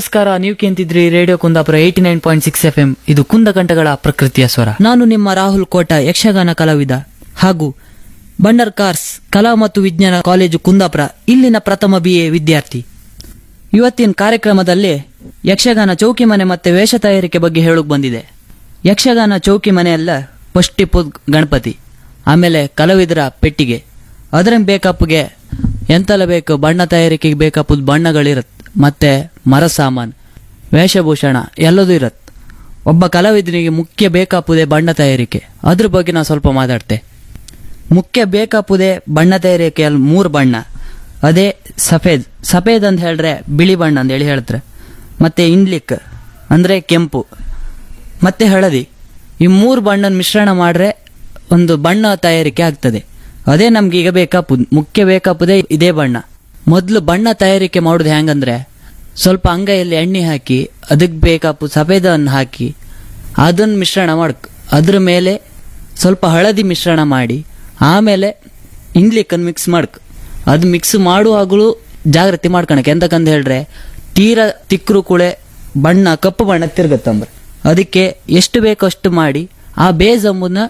ನಮಸ್ಕಾರ ನೀವು ಕೇಂತಿದ್ರಿ radio Kundapura eighty nine point six F M ಇದು ಕುಂದಕಂಠಗಳ ಪ್ರಕೃತಿಯ ಸ್ವರ ನಾನು ನಿಮ್ಮ ರಾಹುಲ್ ಕೋಟ ಯಕ್ಷಗಾನ ಕಲಾವಿದ ಹಾಗೂ ಬಂಡರ್ ಕಾರ್ಸ್ ಕಲಾ ಮತ್ತು ವಿಜ್ಞಾನ ಕಾಲೇಜು ಕುಂದಾಪುರ ಇಲ್ಲಿನ ಪ್ರಥಮ ಬಿ ಎ ವಿದ್ಯಾರ್ಥಿ ಇವತ್ತಿನ ಕಾರ್ಯಕ್ರಮದಲ್ಲಿ ಯಕ್ಷಗಾನ ಚೌಕಿ ಮನೆ ಮತ್ತೆ ವೇಷ ತಯಾರಿಕೆ ಬಗ್ಗೆ ಹೇಳಕ್ ಬಂದಿದೆ ಯಕ್ಷಗಾನ ಚೌಕಿ ಮನೆಯಲ್ಲ ಫಸ್ಟ್ ಇಪ್ಪುದ್ ಗಣಪತಿ ಆಮೇಲೆ ಕಲಾವಿದರ ಪೆಟ್ಟಿಗೆ ಅದರ ಬೇಕಪ್ಗೆ ಎಂತೆಲ್ಲ ಬೇಕು ಬಣ್ಣ ತಯಾರಿಕೆಗೆ ಬೇಕಾಪುದ್ ಬಣ್ಣಗಳಿರತ್ ಮತ್ತೆ ಮರ ಸಾಮಾನು ವೇಷಭೂಷಣ ಎಲ್ಲದೂ ಇರತ್ ಒಬ್ಬ ಕಲಾವಿದನಿಗೆ ಮುಖ್ಯ ಬೇಕಾಪುದೇ ಬಣ್ಣ ತಯಾರಿಕೆ ಅದ್ರ ಬಗ್ಗೆ ನಾವು ಸ್ವಲ್ಪ ಮಾತಾಡ್ತೆ ಮುಖ್ಯ ಬೇಕಾಪುದೇ ಬಣ್ಣ ತಯಾರಿಕೆಯಲ್ಲಿ ಮೂರು ಬಣ್ಣ ಅದೇ ಸಫೇದ್ ಸಫೇದ್ ಅಂತ ಹೇಳ್ರೆ ಬಿಳಿ ಬಣ್ಣ ಅಂತ ಹೇಳಿ ಹೇಳ್ತಾರೆ ಮತ್ತೆ ಇಂಡ್ಲಿಕ್ ಅಂದ್ರೆ ಕೆಂಪು ಮತ್ತೆ ಹಳದಿ ಈ ಮೂರು ಬಣ್ಣನ ಮಿಶ್ರಣ ಮಾಡ್ರೆ ಒಂದು ಬಣ್ಣ ತಯಾರಿಕೆ ಆಗ್ತದೆ ಅದೇ ನಮ್ಗೆ ಈಗ ಬೇಕಾಪುದ್ ಮುಖ್ಯ ಬೇಕಾಪುದೇ ಇದೇ ಬಣ್ಣ ಮೊದಲು ಬಣ್ಣ ತಯಾರಿಕೆ ಮಾಡೋದು ಹೆಂಗಂದ್ರೆ ಸ್ವಲ್ಪ ಅಂಗೈಯಲ್ಲಿ ಎಣ್ಣೆ ಹಾಕಿ ಅದಕ್ಕೆ ಬೇಕಾಪು ಸಫೇದನ್ನು ಹಾಕಿ ಅದನ್ನ ಮಿಶ್ರಣ ಮಾಡ್ಕ್ ಅದ್ರ ಮೇಲೆ ಸ್ವಲ್ಪ ಹಳದಿ ಮಿಶ್ರಣ ಮಾಡಿ ಆಮೇಲೆ ಇಂಗ್ಲಿಕ್ಕನ್ನು ಮಿಕ್ಸ್ ಮಾಡ್ಕ್ ಅದು ಮಿಕ್ಸ್ ಮಾಡುವಾಗಲೂ ಜಾಗ್ರತೆ ಮಾಡ್ಕೊಳಕ್ ಎಂತಕ್ಕಂತ ಹೇಳ್ರೆ ತೀರಾ ತಿಕ್ಕರು ಕುಳೆ ಬಣ್ಣ ಕಪ್ಪು ಬಣ್ಣ ತಿರ್ಗತ್ತಂಬ್ರ ಅದಕ್ಕೆ ಎಷ್ಟು ಬೇಕೋ ಅಷ್ಟು ಮಾಡಿ ಆ ಬೇಸ್ ಅಂಬುದನ್ನ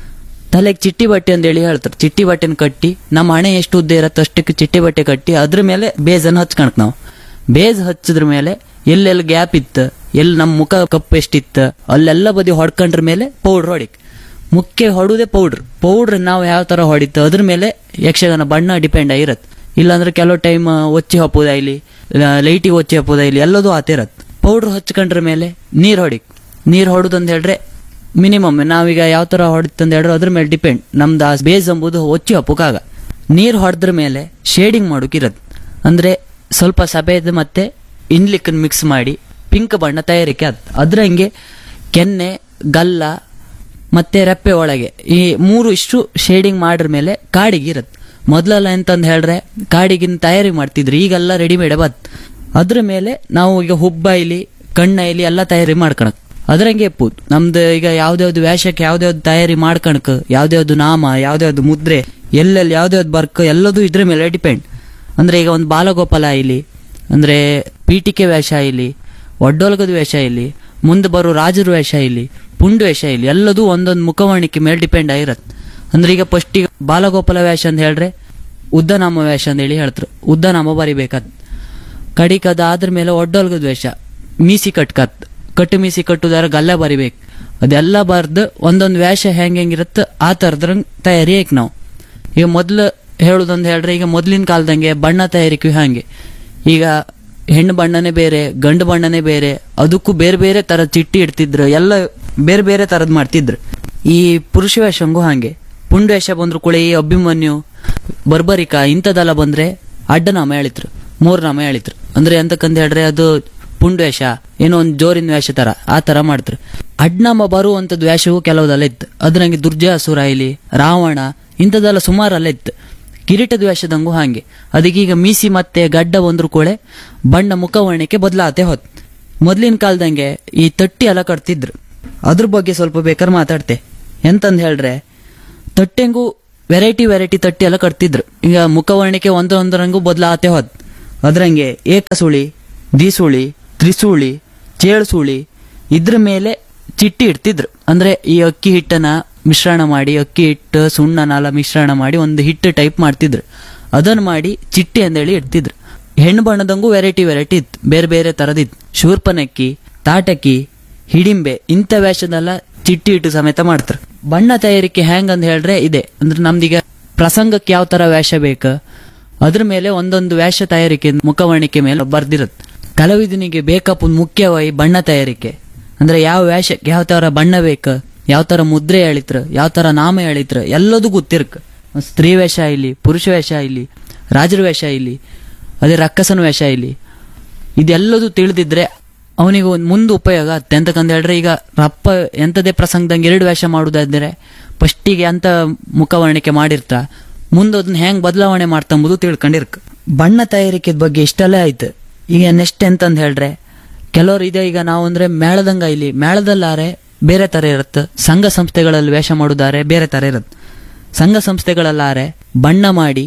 ತಲೆಗೆ ಚಿಟ್ಟಿ ಬಟ್ಟೆ ಅಂತ ಹೇಳಿ ಹೇಳ್ತಾರೆ ಚಿಟ್ಟಿ ಬಟ್ಟೆನ ಕಟ್ಟಿ ನಮ್ಮ ಹಣೆ ಎಷ್ಟು ಉದ್ದ ಇರತ್ತೋ ಅಷ್ಟಕ್ಕೆ ಚಿಟ್ಟಿ ಬಟ್ಟೆ ಕಟ್ಟಿ ಅದ್ರ ಮೇಲೆ ಬೇಸನ್ನು ಹಚ್ಕೊಳಕ್ ನಾವು ಬೇಸ್ ಹಚ್ಚಿದ್ರ ಮೇಲೆ ಎಲ್ಲೆಲ್ಲಿ ಗ್ಯಾಪ್ ಇತ್ತು ಎಲ್ಲಿ ನಮ್ಮ ಮುಖ ಕಪ್ಪು ಎಷ್ಟಿತ್ತು ಅಲ್ಲೆಲ್ಲ ಬದಿ ಹೊಡ್ಕೊಂಡ್ರ ಮೇಲೆ ಪೌಡ್ರ್ ಹೊಡಿಕ್ ಮುಖ್ಯ ಹೊಡುದೇ ಪೌಡ್ರ್ ಪೌಡ್ರ್ ನಾವು ಯಾವ ತರ ಹೊಡಿತು ಅದ್ರ ಮೇಲೆ ಯಕ್ಷಗಾನ ಬಣ್ಣ ಡಿಪೆಂಡ್ ಆಗಿರತ್ತೆ ಇಲ್ಲಾಂದ್ರೆ ಕೆಲವು ಟೈಮ್ ಒಚ್ಚಿ ಹಾಪೋದ ಇಲ್ಲಿ ಲೈಟಿಗೆ ಒಚ್ಚಿ ಹಾಪೋದ ಇಲ್ಲಿ ಎಲ್ಲದೂ ಆತಿರತ್ ಪೌಡ್ರ್ ಹಚ್ಕೊಂಡ್ರ ಮೇಲೆ ನೀರ್ ಹೊಡಿಕ್ ನೀರ್ ಹೊಡುದಂತ ಹೇಳ್ರೆ ಮಿನಿಮಮ್ ನಾವೀಗ ಯಾವ ತರ ಹೊಡಿತಂತ ಹೇಳಿದ್ರೆ ಅದ್ರ ಮೇಲೆ ಡಿಪೆಂಡ್ ನಮ್ದು ಆ ಬೇಸ್ ಎಂಬುದು ಒಚ್ಚಿ ಹಪ್ಪುಕಾಗ ನೀರ್ ಹೊಡೆದ್ರ ಮೇಲೆ ಶೇಡಿಂಗ್ ಮಾಡೋಕಿರತ್ ಅಂದ್ರೆ ಸ್ವಲ್ಪ ಸಫೇದ್ ಮತ್ತೆ ಇನ್ಲಿಕ್ಕನ್ ಮಿಕ್ಸ್ ಮಾಡಿ ಪಿಂಕ್ ಬಣ್ಣ ತಯಾರಿಕೆ ಆತ್ ಅದ್ರ ಹಂಗೆ ಕೆನ್ನೆ ಗಲ್ಲ ಮತ್ತೆ ರೆಪ್ಪೆ ಒಳಗೆ ಈ ಮೂರು ಇಷ್ಟು ಶೇಡಿಂಗ್ ಮಾಡಿರ ಮೇಲೆ ಕಾಡಿಗೆ ಇರತ್ ಮೊದ್ಲೆಲ್ಲ ಎಂತಂದ್ ಹೇಳ್ರೆ ಕಾಡಿಗಿನ ತಯಾರಿ ಮಾಡ್ತಿದ್ರಿ ಈಗೆಲ್ಲ ರೆಡಿಮೇಡ್ ಬತ್ ಅದ್ರ ಮೇಲೆ ನಾವು ಈಗ ಹುಬ್ಬ ಇಲ್ಲಿ ಕಣ್ಣ ಇಲ್ಲಿ ಎಲ್ಲ ತಯಾರಿ ಮಾಡ್ಕೊಳಕ್ ಅದ್ರಂಗೆ ಎಪ್ಪುದು ನಮ್ದು ಈಗ ಯಾವ್ದ್ಯಾವ್ದು ವೇಷಕ್ಕೆ ಯಾವ್ದ್ಯಾವ್ದು ತಯಾರಿ ಮಾಡ್ಕಣಕ್ ಯಾವ್ದ್ಯಾವ್ದು ನಾಮ ಯಾವ್ದ್ಯಾವ್ದು ಮುದ್ರೆ ಎಲ್ಲೆಲ್ಲಿ ಯಾವ್ದ್ಯಾವ್ದು ಬರ್ಕ ಎಲ್ಲದೂ ಇದ್ರ ಮೇಲೆ ಡಿಪೆಂಡ್ ಅಂದ್ರೆ ಈಗ ಒಂದು ಬಾಲಗೋಪಾಲ ಇಲ್ಲಿ ಅಂದ್ರೆ ಪೀಠಿಕೆ ವೇಷ ಇಲ್ಲಿ ಒಡ್ಡೋಲ್ಗದ ವೇಷ ಇಲ್ಲಿ ಮುಂದೆ ಬರೋ ರಾಜರ ವೇಷ ಇಲ್ಲಿ ಪುಂಡು ವೇಷ ಇಲ್ಲಿ ಎಲ್ಲದೂ ಒಂದೊಂದು ಮುಖವಾಣಿಕೆ ಮೇಲೆ ಡಿಪೆಂಡ್ ಆಗಿರತ್ತೆ ಅಂದ್ರೆ ಈಗ ಫಸ್ಟ್ ಈಗ ಬಾಲಗೋಪಾಲ ವೇಷ ಅಂತ ಹೇಳ್ರೆ ಉದ್ದನಾಮ ವೇಷ ಅಂತ ಹೇಳಿ ಹೇಳ್ತಾರೆ ಉದ್ದನಾಮ ಬರಿಬೇಕಾದ್ ಕಡಿಕ್ ಅದಾದ್ರ ಮೇಲೆ ಒಡ್ಡೋಲ್ಗದ ವೇಷ ಮೀಸಿ ಕಟ್ಕತ್ ಕಟ್ಟು ಮೀಸಿ ಕಟ್ಟುದಾರ ಗಲ್ಲ ಬರಿಬೇಕು ಅದೆಲ್ಲ ಬರ್ದು ಒಂದೊಂದು ವೇಷ ಹೆಂಗ್ ಹೆಂಗಿರತ್ತ ಆ ತರದ್ರಂಗ್ ತಯಾರಿ ಐಕ್ ನಾವು ಈಗ ಮೊದ್ಲು ಹೇಳುದಂತ ಹೇಳ್ರೆ ಈಗ ಮೊದ್ಲಿನ ಕಾಲದಂಗೆ ಬಣ್ಣ ತಯಾರಿಕೆ ಹಾಗೆ ಈಗ ಹೆಣ್ಣು ಬಣ್ಣನೇ ಬೇರೆ ಗಂಡು ಬಣ್ಣನೇ ಬೇರೆ ಅದಕ್ಕೂ ಬೇರೆ ಬೇರೆ ತರ ಚಿಟ್ಟಿ ಇಡ್ತಿದ್ರು ಎಲ್ಲ ಬೇರೆ ಬೇರೆ ತರದ್ ಮಾಡ್ತಿದ್ರು ಈ ಪುರುಷ ವೇಷಂಗೂ ಹಾಗೆ ಪುಂಡು ವೇಷ ಬಂದ್ರು ಕೂಡ ಈ ಅಭಿಮನ್ಯು ಬರ್ಬರಿಕ ಇಂಥದೆಲ್ಲ ಬಂದ್ರೆ ಅಡ್ಡನಾಮ ಹೇಳಿದ್ರು ಮೂರ್ ನಾಮ ಹೇಳಿದ್ರು ಅಂದ್ರೆ ಎಂತಕ್ಕಂತ ಹೇಳ್ರೆ ಅದು ಪುಂಡು ವೇಷ ಏನೋ ಒಂದು ಜೋರಿನ ವೇಷ ತರ ಆ ತರ ಮಾಡ್ತಾರೆ ಅಡ್ನಾಮ ಬರುವಂತದ್ ವೇಷವು ಕೆಲವುದೆಲ್ಲ ಇತ್ತು ಅದ್ರಂಗೆ ದುರ್ಜಾಸುರ ಇಲ್ಲಿ ರಾವಣ ಇಂಥದ್ದೆಲ್ಲ ಸುಮಾರೆಲ್ಲ ಇತ್ತು ಕಿರೀಟದ ವೇಷದಂಗೂ ಹಾಗೆ ಅದಕ್ಕೀಗ ಮೀಸಿ ಮತ್ತೆ ಗಡ್ಡ ಬಂದ್ರು ಕೂಡ ಬಣ್ಣ ಮುಖವರ್ಣಕ್ಕೆ ಬದಲಾತೆ ಹೊತ್ ಮೊದ್ಲಿನ ಕಾಲದಂಗೆ ಈ ತಟ್ಟಿ ಎಲ್ಲ ಕಟ್ತಿದ್ರು ಅದ್ರ ಬಗ್ಗೆ ಸ್ವಲ್ಪ ಬೇಕಾದ್ರೆ ಮಾತಾಡ್ತೆ ಎಂತಂದ್ ಹೇಳ್ರೆ ತಟ್ಟೆಂಗೂ ವೆರೈಟಿ ವೆರೈಟಿ ತಟ್ಟಿ ಎಲ್ಲ ಕಟ್ತಿದ್ರು ಈಗ ಮುಖವರ್ಣಿಕೆ ಒಂದೊಂದರಂಗೂ ಬದಲಾತೆ ಹೋದ್ ಅದ್ರಂಗೆ ಏಕಸುಳಿ ದಿಸುಳಿ ತ್ರಿಸುಳಿ ಚೇಳ್ಸುಳಿ ಇದ್ರ ಮೇಲೆ ಚಿಟ್ಟಿ ಇಡ್ತಿದ್ರು ಅಂದ್ರೆ ಈ ಅಕ್ಕಿ ಹಿಟ್ಟನ ಮಿಶ್ರಣ ಮಾಡಿ ಅಕ್ಕಿ ಹಿಟ್ಟು ಸುಣ್ಣನೆಲ್ಲ ಮಿಶ್ರಣ ಮಾಡಿ ಒಂದು ಹಿಟ್ಟು ಟೈಪ್ ಮಾಡ್ತಿದ್ರು ಅದನ್ನ ಮಾಡಿ ಚಿಟ್ಟಿ ಅಂದೇಳಿ ಇಡ್ತಿದ್ರು ಹೆಣ್ಣು ಬಣ್ಣದಂಗೂ ವೆರೈಟಿ ವೆರೈಟಿ ಇತ್ತು ಬೇರೆ ಬೇರೆ ತರದಿತ್ತು ಶೂರ್ಪನಕ್ಕಿ ತಾಟಕಿ ಹಿಡಿಂಬೆ ಇಂಥ ವೇಷದೆಲ್ಲ ಚಿಟ್ಟಿ ಇಟ್ಟು ಸಮೇತ ಮಾಡ್ತಾರೆ ಬಣ್ಣ ತಯಾರಿಕೆ ಹೆಂಗ್ ಅಂತ ಹೇಳ್ರೆ ಇದೆ ಅಂದ್ರೆ ನಮ್ದೀಗ ಪ್ರಸಂಗಕ್ಕೆ ಯಾವ ತರ ವೇಷ ಬೇಕು ಅದ್ರ ಮೇಲೆ ಒಂದೊಂದು ವೇಷ ತಯಾರಿಕೆ ಮುಖವರ್ಣಿಕೆ ಮೇಲೆ ಬರ್ದಿರತ್ ಕಲಾವಿದನಿಗೆ ಬೇಕಪ್ಪ ಮುಖ್ಯವಾಗಿ ಬಣ್ಣ ತಯಾರಿಕೆ ಅಂದ್ರೆ ಯಾವ ವೇಷಕ್ಕೆ ಯಾವ ತರ ಬಣ್ಣ ಬೇಕು ಯಾವ ತರ ಮುದ್ರೆ ಹೇಳಿತ್ರ ಯಾವ ತರ ನಾಮ ಹೇಳಿತ್ರ ಎಲ್ಲದೂ ಗೊತ್ತಿರ್ಕ ಸ್ತ್ರೀ ವೇಷ ಇಲ್ಲಿ ಪುರುಷ ವೇಷ ಇಲ್ಲಿ ರಾಜರ ವೇಷ ಇಲ್ಲಿ ಅದೇ ರಕ್ಕಸನ ವೇಷ ಇಲ್ಲಿ ಇದೆಲ್ಲದೂ ತಿಳಿದಿದ್ರೆ ಅವನಿಗೆ ಒಂದು ಮುಂದೆ ಉಪಯೋಗ ಆಗುತ್ತೆ ಎಂತಕ್ಕಂತ ಹೇಳಿದ್ರೆ ಈಗ ರಪ್ಪ ಎಂತದೇ ಪ್ರಸಂಗದಂಗೆ ಎರಡು ವೇಷ ಮಾಡುದಾದ್ರೆ ಫಸ್ಟಿಗೆ ಅಂತ ಮುಖವರ್ಣಿಕೆ ಮಾಡಿರ್ತ ಮುಂದೆ ಅದನ್ನ ಹೆಂಗ್ ಬದಲಾವಣೆ ಮಾಡ್ತಂಬುದು ತಿಳ್ಕೊಂಡಿರ್ಕ ಬಣ್ಣ ತಯಾರಿಕೆ ಬಗ್ಗೆ ಇಷ್ಟೆಲ್ಲ ಆಯ್ತು ಈಗ ನೆಕ್ಸ್ಟ್ ಎಂತಂದ್ ಹೇಳ್ರೆ ಕೆಲವರು ಇದೆ ಈಗ ನಾವು ಅಂದ್ರೆ ಮೇಳದಂಗ ಇಲ್ಲಿ ಮೇಳದಲ್ಲಾರೆ ಬೇರೆ ತರ ಇರುತ್ತೆ ಸಂಘ ಸಂಸ್ಥೆಗಳಲ್ಲಿ ವೇಷ ಮಾಡುದಾರೆ ಬೇರೆ ತರ ಇರುತ್ತೆ ಸಂಘ ಸಂಸ್ಥೆಗಳಲ್ಲಾರೆ ಬಣ್ಣ ಮಾಡಿ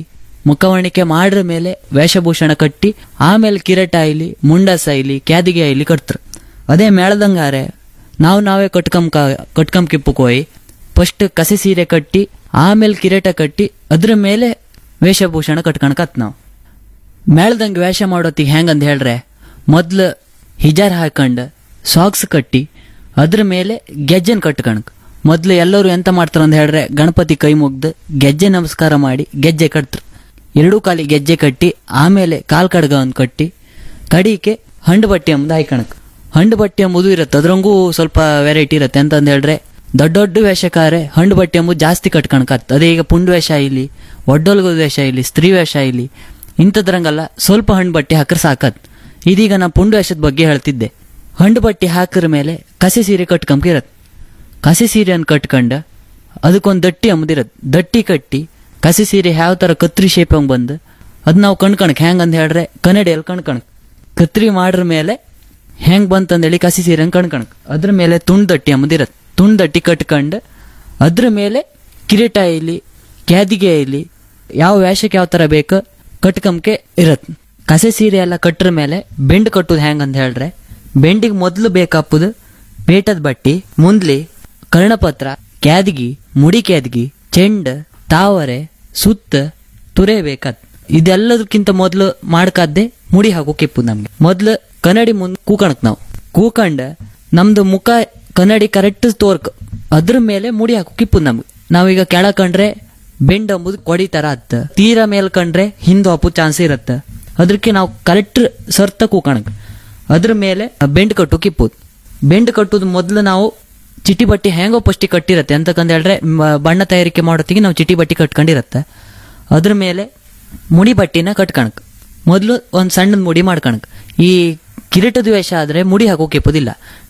ಮುಖವರ್ಣಿಕೆ ಮಾಡ್ರ ಮೇಲೆ ವೇಷಭೂಷಣ ಕಟ್ಟಿ ಆಮೇಲೆ ಕಿರೀಟ ಆಯ್ಲಿ ಮುಂಡಸ ಆಯ್ಲಿ ಕ್ಯಾದಿಗೆ ಆಯ್ಲಿ ಕಟ್ತ್ರ ಅದೇ ಮೇಳದಂಗಾರೆ ನಾವು ನಾವೇ ಕಟ್ಕಂಕ ಕಟ್ಕಂಕಿಪ್ಪಕ್ಕೆ ಹೋಗಿ ಫಸ್ಟ್ ಕಸಿ ಸೀರೆ ಕಟ್ಟಿ ಆಮೇಲೆ ಕಿರೀಟ ಕಟ್ಟಿ ಅದ್ರ ಮೇಲೆ ವೇಷಭೂಷಣ ಕಟ್ಕಣಕತ್ ನಾವು ಮೇಳ್ದಂಗೆ ವೇಷ ಮಾಡೋತಿಗೆ ಹೆಂಗಂತ ಹೇಳ್ರೆ ಮೊದ್ಲು ಹಿಜಾರ್ ಹಾಕೊಂಡ್ ಸಾಕ್ಸ್ ಕಟ್ಟಿ ಅದ್ರ ಮೇಲೆ ಗೆಜ್ಜೆನ್ ಕಟ್ಕಣಕ್ ಮೊದ್ಲು ಎಲ್ಲರೂ ಎಂತ ಮಾಡ್ತಾರ ಅಂತ ಹೇಳ್ರೆ ಗಣಪತಿ ಕೈ ಮುಗ್ದು ಗೆಜ್ಜೆ ನಮಸ್ಕಾರ ಮಾಡಿ ಗೆಜ್ಜೆ ಕಟ್ತ್ರ ಎರಡೂ ಕಾಲಿ ಗೆಜ್ಜೆ ಕಟ್ಟಿ ಆಮೇಲೆ ಕಾಲ್ ಕಡ್ಗ ಒಂದು ಕಟ್ಟಿ ಕಡಿಕೆ ಹಂಡು ಬಟ್ಟೆ ಎಂಬುದು ಹಾಯ್ಕಣಕ್ ಹಂಡು ಬಟ್ಟೆ ಎಂಬುದು ಇರುತ್ತೆ ಅದ್ರಂಗೂ ಸ್ವಲ್ಪ ವೆರೈಟಿ ಇರುತ್ತೆ ಅಂತಂದ್ ಹೇಳ್ರೆ ದೊಡ್ಡ ದೊಡ್ಡ ವೇಷಕಾರೆ ಹಂಡು ಬಟ್ಟೆ ಎಂಬುದು ಜಾಸ್ತಿ ಕಟ್ಕಣಕತ್ ಅದೇ ಈಗ ಪುಂಡು ವೇಷ ಇಲ್ಲಿ ಒಡ್ಡೊಲ್ಗದ ವೇಷ ಇಲ್ಲಿ ಸ್ತ್ರೀ ವೇಷ ಇಲ್ಲಿ ಇಂಥದ್ರಂಗಲ್ಲ ಸ್ವಲ್ಪ ಹಣ್ಣು ಬಟ್ಟೆ ಹಾಕ್ರೆ ಸಾಕತ್ ಇದೀಗ ನಾ ಪುಂಡು ವೇಷದ ಬಗ್ಗೆ ಹೇಳ್ತಿದ್ದೆ ಹಣ್ಣು ಬಟ್ಟೆ ಹಾಕಿರ ಮೇಲೆ ಕಸಿ ಸೀರೆ ಕಟ್ಕೊಂಬಿರತ್ ಕಸಿ ಸೀರೆಯನ್ನು ಕಟ್ಕೊಂಡ ಅದಕ್ಕೊಂದು ದಟ್ಟಿ ಅಂಬದಿರತ್ ದಟ್ಟಿ ಕಟ್ಟಿ ಕಸಿ ಸೀರೆ ಯಾವ ತರ ಕತ್ರಿ ಶೇಪ್ ಹಂಗ್ ಬಂದು ಅದ್ ನಾವು ಕಣ್ಕಣಕ್ ಹೆಂಗ್ ಅಂತ ಹೇಳ್ರೆ ಕನ್ನಡಿಯಲ್ಲಿ ಕಣ್ಕಣಕ್ ಕತ್ರಿ ಮಾಡ್ರ ಮೇಲೆ ಹೆಂಗ್ ಬಂತಂದೇಳಿ ಕಸಿ ಸೀರೆ ಕಣ್ಕಣಕ್ ಅದ್ರ ಮೇಲೆ ತುಂಡ್ ದಟ್ಟಿ ಅಂಬದಿರತ್ ತುಂಡ್ ದಟ್ಟಿ ಕಟ್ಕೊಂಡ್ ಅದ್ರ ಮೇಲೆ ಕಿರೀಟ ಇಲ್ಲಿ ಕ್ಯಾದಿಗೆ ಇಲ್ಲಿ ಯಾವ ವೇಷಕ್ಕೆ ಯಾವ ತರ ಬೇಕು ಕಟ್ಕಂಕೆ ಇರತ್ ಕಸೆ ಸೀರೆ ಎಲ್ಲ ಕಟ್ರ ಮೇಲೆ ಬೆಂಡ್ ಕಟ್ಟುದು ಹೆಂಗ್ ಅಂತ ಹೇಳ್ರೆ ಬೆಂಡಿಗೆ ಮೊದ್ಲು ಬೇಕಾಪುದು ಪೇಟದ ಬಟ್ಟಿ ಮುಂದ್ಲಿ ಕರ್ಣಪತ್ರ ಕ್ಯಾದಗಿ ಮುಡಿ ಕ್ಯಾದಗಿ ಚೆಂಡ್ ತಾವರೆ ಸುತ್ತ ತುರೆ ಬೇಕತ್ ಇದೆಲ್ಲದಕ್ಕಿಂತ ಮೊದ್ಲು ಮಾಡ್ಕಾದ್ದೆ ಮುಡಿ ಹಾಕೋ ಕೆಪ್ಪು ನಮ್ಗೆ ಮೊದ್ಲು ಕನ್ನಡಿ ಮುಂದ್ ಕೂಕಣಕ್ ನಾವು ಕೂಕಂಡ ನಮ್ದು ಮುಖ ಕನ್ನಡಿ ಕರೆಕ್ಟ್ ತೋರ್ಕ್ ಅದ್ರ ಮೇಲೆ ಮುಡಿ ಹಾಕೋ ಕಿಪ್ಪು ನಮ್ಗೆ ನಾವೀಗ ಕೆಳ ಕಂಡ್ರೆ ಬೆಂಡ್ ಅಂಬುದು ಕೊಡಿ ತರ ಅತ್ತ ತೀರಾ ಮೇಲ್ ಕಂಡ್ರೆ ಹಿಂದ್ ಹಾಪು ಚಾನ್ಸ್ ಇರತ್ತ ಅದಕ್ಕೆ ನಾವು ಕರೆಕ್ಟ್ ಸರ್ತ ಕೂಕಣಕ್ ಅದ್ರ ಮೇಲೆ ಬೆಂಡ್ ಕಟ್ಟು ಕಿಪ್ಪುದು ಬೆಂಡ್ ಕಟ್ಟುದು ಮೊದ್ಲು ನಾವು ಚಿಟಿ ಬಟ್ಟಿ ಹೆಂಗೋ ಫಸ್ಟಿಗೆ ಕಟ್ಟಿರತ್ತೆ ಅಂತಕಂತ ಹೇಳ್ರೆ ಮ- ಬಣ್ಣ ತಯಾರಿಕೆ ಮಾಡೋತ್ತಿಗೆ ನಾವು ಚಿಟಿ ಬಟ್ಟಿ ಕಟ್ಕೊಂಡಿರತ್ತೆ ಅದ್ರ ಮೇಲೆ ಮುಡಿ ಬಟ್ಟಿನ ಕಟ್ಕಣಕ್ ಮೊದ್ಲು ಒಂದ್ ಸಣ್ಣದ ಮುಡಿ ಮಾಡ್ಕಣಕ್ ಈ ಕಿರೀಟದ ವೇಷ ಆದ್ರೆ ಮುಡಿ ಹಾಕೋಕೆ ಕೆಪ್ಪುದಿಲ್ಲ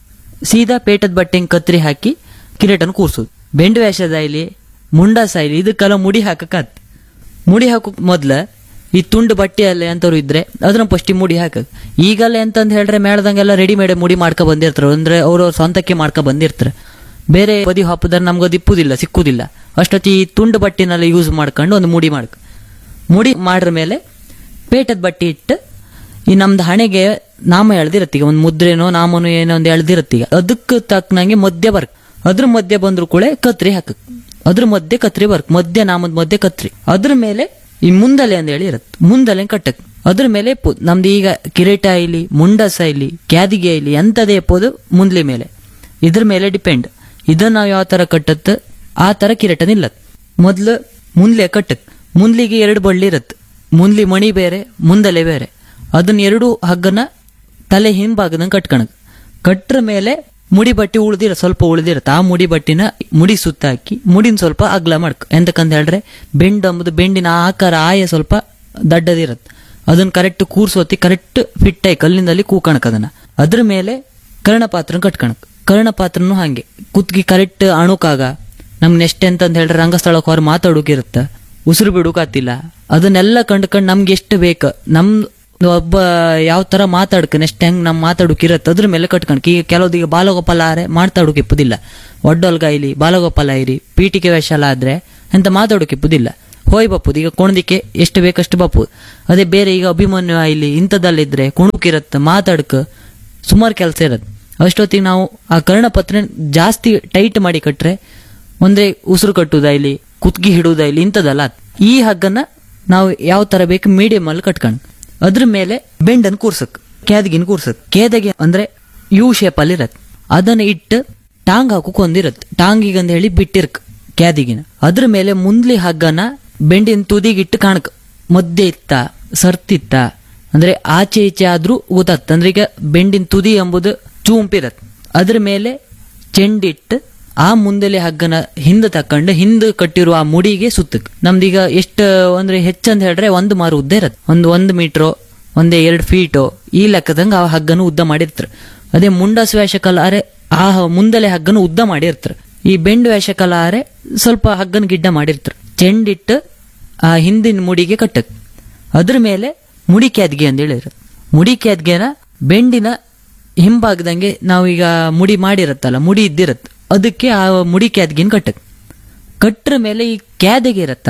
ಸೀದಾ ಪೇಟದ ಬಟ್ಟೆ ಹಿಂಗ್ ಕತ್ರಿ ಹಾಕಿ ಕಿರೀಟನ ಕೂರ್ಸೋದು ಬೆಂಡ್ ವೇಷದ ಇಲ್ಲಿ ಮುಂಡಾಸ ಇಲ್ಲಿ ಇದಕ್ಕೆಲ್ಲ ಮುಡಿ ಹಾಕಕತ್ ಮುಡಿ ಹಾಕೋಕ್ ಮೊದ್ಲ ಈ ತುಂಡು ಬಟ್ಟೆ ಅಲ್ಲೇ ಅಂತವ್ರು ಇದ್ರೆ ಅದ್ರ ಫಸ್ಟ್ ಮುಡಿ ಹಾಕಕ್ ಈಗಲ್ಲೇ ಅಂತಂದ್ ಹೇಳ್ರೆ ಮೇಳದಂಗೆಲ್ಲ ರೆಡಿಮೇಡ್ ಮುಡಿ ಮಾಡ್ಕೊ ಬಂದಿರ್ತಾರ ಅಂದ್ರೆ ಅವ್ರವ್ರ ಸ್ವಂತಕ್ಕೆ ಮಾಡ್ಕೊ ಬಂದಿರ್ತಾರ ಬೇರೆ ಬದಿ ಹಾಪುದಾರ ನಮ್ಗೆ ಅದು ಇಪ್ಪುದಿಲ್ಲ ಸಿಕ್ಕುದಿಲ್ಲ ಅಷ್ಟೊತ್ತಿ ಈ ತುಂಡು ಬಟ್ಟಿನೆಲ್ಲ ಯೂಸ್ ಮಾಡ್ಕೊಂಡು ಒಂದು ಮುಡಿ ಮಾಡ್ಕ ಮುಡಿ ಮಾಡ್ರ ಮೇಲೆ ಪೇಟದ ಬಟ್ಟೆ ಇಟ್ಟು ಈ ನಮ್ದು ಹಣೆಗೆ ನಾಮ ಎಳ್ದಿರತ್ತೀಗ ಒಂದು ಮುದ್ರೆನೋ ನಾಮನೋ ಏನೋ ಒಂದು ಎಳ್ದಿರತ್ತೀಗ ಅದಕ್ಕೆ ತಕ್ಕನಂಗೆ ಮಧ್ಯ ಬರ್ಕ್ ಅದ್ರ ಮಧ್ಯೆ ಬಂದ್ರು ಕೂಡ ಕತ್ರಿ ಹಾಕಕ್ ಅದ್ರ ಮಧ್ಯೆ ಕತ್ರಿ ಬರ್ಕ್ ಮಧ್ಯ ನಾಮದ ಮಧ್ಯೆ ಕತ್ರಿ ಅದ್ರ ಮೇಲೆ ಈ ಮುಂದಲೆ ಅಂತ ಹೇಳಿ ಇರತ್ ಮುಂದಲೆ ಕಟ್ಟಕ್ ಅದ್ರ ಮೇಲೆ ಪು- ನಮ್ದು ಈಗ ಕಿರೀಟ ಇಲ್ಲಿ ಮುಂಡಸ ಇಲ್ಲಿ ಕ್ಯಾದಿಗೆ ಇಲ್ಲಿ ಎಂತದೇ ಎಪ್ಪೋದು ಮುಂದ್ಲಿ ಮೇಲೆ ಇದ್ರ ಮೇಲೆ ಡಿಪೆಂಡ್ ಇದನ್ನ ನಾವು ಯಾವ ತರ ಕಟ್ಟತ್ ಆ ತರ ಕಿರೀಟ ನಿಲ್ಲತ್ ಮೊದ್ಲು ಮುಂದ್ಲೆ ಕಟ್ಟಕ್ ಮುಂದ್ಲಿಗೆ ಎರಡು ಬಳ್ಳಿ ಇರತ್ ಮುಂದ್ಲಿ ಮಣಿ ಬೇರೆ ಮುಂದಲೆ ಬೇರೆ ಅದನ್ನ ಎರಡು ಹಗ್ಗನ ತಲೆ ಹಿಂಭಾಗದಂಗ್ ಕಟ್ಕಣಕ್ ಕಟ್ರ ಮೇಲೆ ಮುಡಿ ಬಟ್ಟಿ ಉಳ್ದಿರ ಸ್ವಲ್ಪ ಉಳ್ದಿರತ್ತ ಆ ಮುಡಿ ಬಟ್ಟಿನ ಮುಡಿ ಸುತ್ತ ಹಾಕಿ ಮುಡಿನ ಸ್ವಲ್ಪ ಅಗ್ಲ ಮಾಡ್ಕ ಎಂತಕ್ಕಂತ ಹೇಳ್ರೆ ಬೆಂಡ್ ಅಂಬುದು ಬೆಂಡಿನ ಆಕಾರ ಆಯ ಸ್ವಲ್ಪ ದಡ್ಡದಿರತ್ ಅದನ್ನ ಕರೆಕ್ಟ್ ಕೂರ್ಸೋತಿ ಕರೆಕ್ಟ್ ಫಿಟ್ ಆಗಿ ಕಲ್ಲಿಂದಲ್ಲಿ ಕೂಕಣಕ್ ಅದನ್ನ ಅದ್ರ ಮೇಲೆ ಕರ್ಣಪಾತ್ರ ಕಟ್ಕಣಕ್ ಕರ್ಣಪಾತ್ರನು ಹಾಗೆ ಕುತ್ಗಿ ಕರೆಕ್ಟ್ ಅಣುಕಾಗ ನಮ್ ನೆಕ್ಸ್ಟ್ ಎಂತಂತ ಹೇಳ್ರೆ ರಂಗಸ್ಥಳಕ್ಕೆ ಹೊರ ಮಾತಾಡೋಕಿರುತ್ತ ಉಸಿರು ಬಿಡುಕಾತಿಲ್ಲ ಅದನ್ನೆಲ್ಲ ಕಂಡ್ಕಂಡ್ ನಮ್ಗೆ ಎಷ್ಟು ಬೇಕು ನಮ್ ಒಬ್ಬ ಯಾವ ತರ ಮಾತಾಡ್ಕ ನೆಕ್ಸ್ಟ್ ಹೆಂಗ್ ನಮ್ ಮಾತಾಡೋಕಿರತ್ತ ಅದ್ರ ಮೇಲೆ ಕಟ್ಕಣಕ್ ಈಗ ಕೆಲವ್ದೀಗ ಬಾಲಗೋಪಾಲ ಆರೆ ಮಾತಾಡೋಕೆ ಇಪ್ಪುದಿಲ್ಲ ಒಡ್ಡೊಲ್ಗ ಇಲ್ಲಿ ಬಾಲಗೋಪಾಲ ಇರಿ ಪೀಟಿಕೆ ವೇಷ ಎಲ್ಲ ಆದ್ರೆ ಎಂತ ಮಾತಾಡೋಕೆ ಇಪ್ಪುದಿಲ್ಲ ಹೋಯ್ ಬಪ್ಪುದು ಈಗ ಕುಣದಿಕ್ಕೆ ಎಷ್ಟು ಬೇಕಷ್ಟು ಬಪ್ಪು ಅದೇ ಬೇರೆ ಈಗ ಅಭಿಮನ್ಯು ಇಲ್ಲಿ ಇಂಥದ್ದಲ್ಲಿದ್ರೆ ಕುಣುಕಿರತ್ತ ಮಾತಾಡ್ಕ ಸುಮಾರು ಕೆಲಸ ಇರತ್ತೆ ಅಷ್ಟೊತ್ತಿಗೆ ನಾವು ಆ ಕರ್ಣಪತ್ರ ಜಾಸ್ತಿ ಟೈಟ್ ಮಾಡಿ ಕಟ್ರೆ ಒಂದ್ರೆ ಉಸಿರು ಕಟ್ಟುದ ಇಲ್ಲಿ ಕುತ್ಗಿ ಹಿಡುದ ಇಲ್ಲಿ ಇಂಥದ್ದಲ್ಲ ಈ ಹಗ್ಗನ ನಾವು ಯಾವ ತರ ಬೇಕು ಮೀಡಿಯಂ ಅಲ್ಲಿ ಕಟ್ಕೊಂಡು ಅದ್ರ ಮೇಲೆ ಬೆಂಡನ್ ಕೂರ್ಸಕ್ ಕೇದಗಿನ ಕೂರ್ಸಕ್ ಕೇದಗೆ ಅಂದ್ರೆ ಯು ಶೇಪ್ ಅಲ್ಲಿ ಇರತ್ ಅದನ್ನ ಇಟ್ಟು ಟಾಂಗ್ ಹಾಕೋಕ್ ಒಂದಿರತ್ ಟಾಂಗಿಗೆ ಅಂತ ಹೇಳಿ ಬಿಟ್ಟಿರ್ಕ್ ಕ್ಯಾದಿಗಿನ ಅದ್ರ ಮೇಲೆ ಮುಂದ್ಲಿ ಹಗ್ಗನ ಬೆಂಡಿನ ತುದಿಗಿಟ್ಟು ಕಾಣಕ್ ಮಧ್ಯೆ ಇತ್ತ ಸರ್ತಿತ್ತ ಅಂದ್ರೆ ಆಚೆ ಈಚೆ ಆದ್ರೂ ಗೊತ್ತಾತ್ ಅಂದ್ರೆ ಈಗ ಬೆಂಡಿನ ತುದಿ ಎಂಬುದು ಚೂಂಪಿರತ್ ಅದ್ರ ಮೇಲೆ ಚೆಂಡಿಟ್ಟು ಆ ಮುಂದೆಲೆ ಹಗ್ಗನ ಹಿಂದೆ ತಕೊಂಡು ಹಿಂದೆ ಕಟ್ಟಿರುವ ಆ ಮುಡಿಗೆ ಸುತ್ತಕ್ ನಮ್ದೀಗ ಎಷ್ಟು ಅಂದ್ರೆ ಹೆಚ್ಚಂತ ಹೇಳ್ರೆ ಒಂದು ಮಾರು ಉದ್ದ ಇರತ್ ಒಂದು ಒಂದು ಮೀಟ್ರೋ ಒಂದೇ ಎರಡು ಫೀಟೋ ಈ ಲೆಕ್ಕದಂಗ ಆ ಹಗ್ಗನ ಉದ್ದ ಮಾಡಿರ್ತಾರೆ ಅದೇ ಮುಂಡಾಸ್ ವೇಷಕಲಾರೆ ಆ ಮುಂದಲೆ ಹಗ್ಗನ ಉದ್ದ ಮಾಡಿರ್ತಾರೆ ಈ ಬೆಂಡ್ ವೇಷಕಲಾರೆ ಸ್ವಲ್ಪ ಹಗ್ಗನ ಗಿಡ್ಡ ಮಾಡಿರ್ತಾರೆ ಚೆಂಡಿಟ್ಟು ಆ ಹಿಂದಿನ ಮುಡಿಗೆ ಕಟ್ಟಕ್ ಅದ್ರ ಮೇಲೆ ಮುಡಿ ಕ್ಯಾದ್ಗೆ ಅಂತ ಹೇಳಿದ್ರು ಮುಡಿ ಕ್ಯಾದ್ಗೆನ ಬೆಂಡಿನ ಹಿಂಭಾಗದಂಗೆ ನಾವೀಗ ಮುಡಿ ಮಾಡಿರತ್ತಲ್ಲ ಮುಡಿ ಇದ್ದಿರತ್ ಅದಕ್ಕೆ ಆ ಮುಡಿ ಕ್ಯಾದ್ಗಿನ ಕಟ್ಟಕ್ ಕಟ್ರ ಮೇಲೆ ಈ ಕ್ಯಾದೆಗೆ ಇರತ್ತಲ್ಲ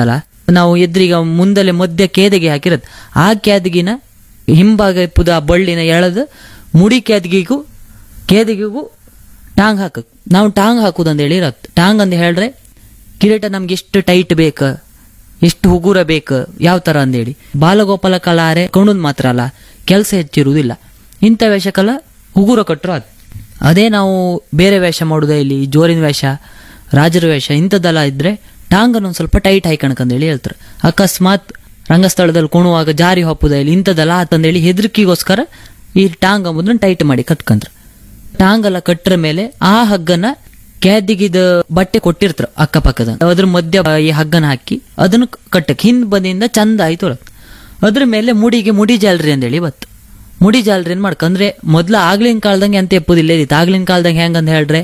ನಾವು ಎದ್ರೀಗ ಮುಂದಲೆ ಮಧ್ಯ ಕೇದಿಗೆ ಹಾಕಿರತ್ ಆ ಕ್ಯಾದಗಿನ ಹಿಂಭಾಗ ಇಪ್ಪುದ ಆ ಬಳ್ಳಿನ ಎಳೆದು ಮುಡಿ ಕ್ಯಾದಗಿಗೂ ಕೇದಿಗೆಗೂ ಟಾಂಗ್ ಹಾಕಕ್ ನಾವು ಟಾಂಗ್ ಹಾಕುದಂತ ಹೇಳಿ ಇರತ್ ಟಾಂಗ್ ಅಂತ ಹೇಳ್ರೆ ಕಿರೀಟ ನಮ್ಗೆ ಎಷ್ಟು ಟೈಟ್ ಬೇಕ ಎಷ್ಟು ಹುಗುರ ಬೇಕು ಯಾವ ತರ ಅಂದೇಳಿ ಬಾಲಗೋಪಾಲ ಕಲಾರೆ ಕಣುದ್ ಮಾತ್ರ ಅಲ್ಲ ಕೆಲಸ ಹೆಚ್ಚಿರುವುದಿಲ್ಲ ಇಂಥ ವೇಷಕ್ಕೆಲ್ಲ ಹುಗುರ ಕಟ್ಟರು ಅದು ಅದೇ ನಾವು ಬೇರೆ ವೇಷ ಮಾಡುದೇ ಇಲ್ಲಿ ಜೋರಿನ ವೇಷ ರಾಜರ ವೇಷ ಇಂಥದ್ದೆಲ್ಲ ಇದ್ರೆ ಟಾಂಗನ್ನು ಒಂದು ಸ್ವಲ್ಪ ಟೈಟ್ ಹಾಕಣಕಂದೇಳಿ ಹೇಳ್ತಾರೆ ಅಕಸ್ಮಾತ್ ರಂಗಸ್ಥಳದಲ್ಲಿ ಕುಣುವಾಗ ಜಾರಿ ಹೊಪ್ಪುದ ಇಲ್ಲಿ ಇಂಥದ್ದೆಲ್ಲ ಆತಂದೇಳಿ ಹೆದರಿಕೆಗೋಸ್ಕರ ಈ ಟಾಂಗ್ ಅಂಬುದನ್ನ ಟೈಟ್ ಮಾಡಿ ಕಟ್ಕಂದ್ರ ಟಾಂಗ್ ಎಲ್ಲ ಕಟ್ಟರ ಮೇಲೆ ಆ ಹಗ್ಗನ ಕ್ಯಾದಿಗಿದ ಬಟ್ಟೆ ಕೊಟ್ಟಿರ್ತಾರ ಅಕ್ಕಪಕ್ಕದ ಅದ್ರ ಮಧ್ಯ ಈ ಹಗ್ಗನ ಹಾಕಿ ಅದನ್ನು ಕಟ್ಟಕ್ ಹಿಂದ್ ಬಂದಿಂದ ಚಂದ ಆಯ್ತು ಒಳಗ್. ಅದ್ರ ಮೇಲೆ ಮುಡಿಗೆ ಮುಡಿ ಜಾಲ್ರಿ ಅಂತೇಳಿ ಬತ್ತು ಮುಡಿ ಜಾಲ್ರಿ ಏನ್ ಮಾಡ್ಕಂದ್ರೆ ಮೊದ್ಲ ಆಗ್ಲಿನ ಕಾಲದಂಗೆ ಅಂತ ಎಪ್ಪುದಿಲ್ಲ ಇದಿತ್ತು ಆಗ್ಲಿನ ಕಾಲದಂಗೆ ಹೆಂಗಂತ ಹೇಳ್ರೆ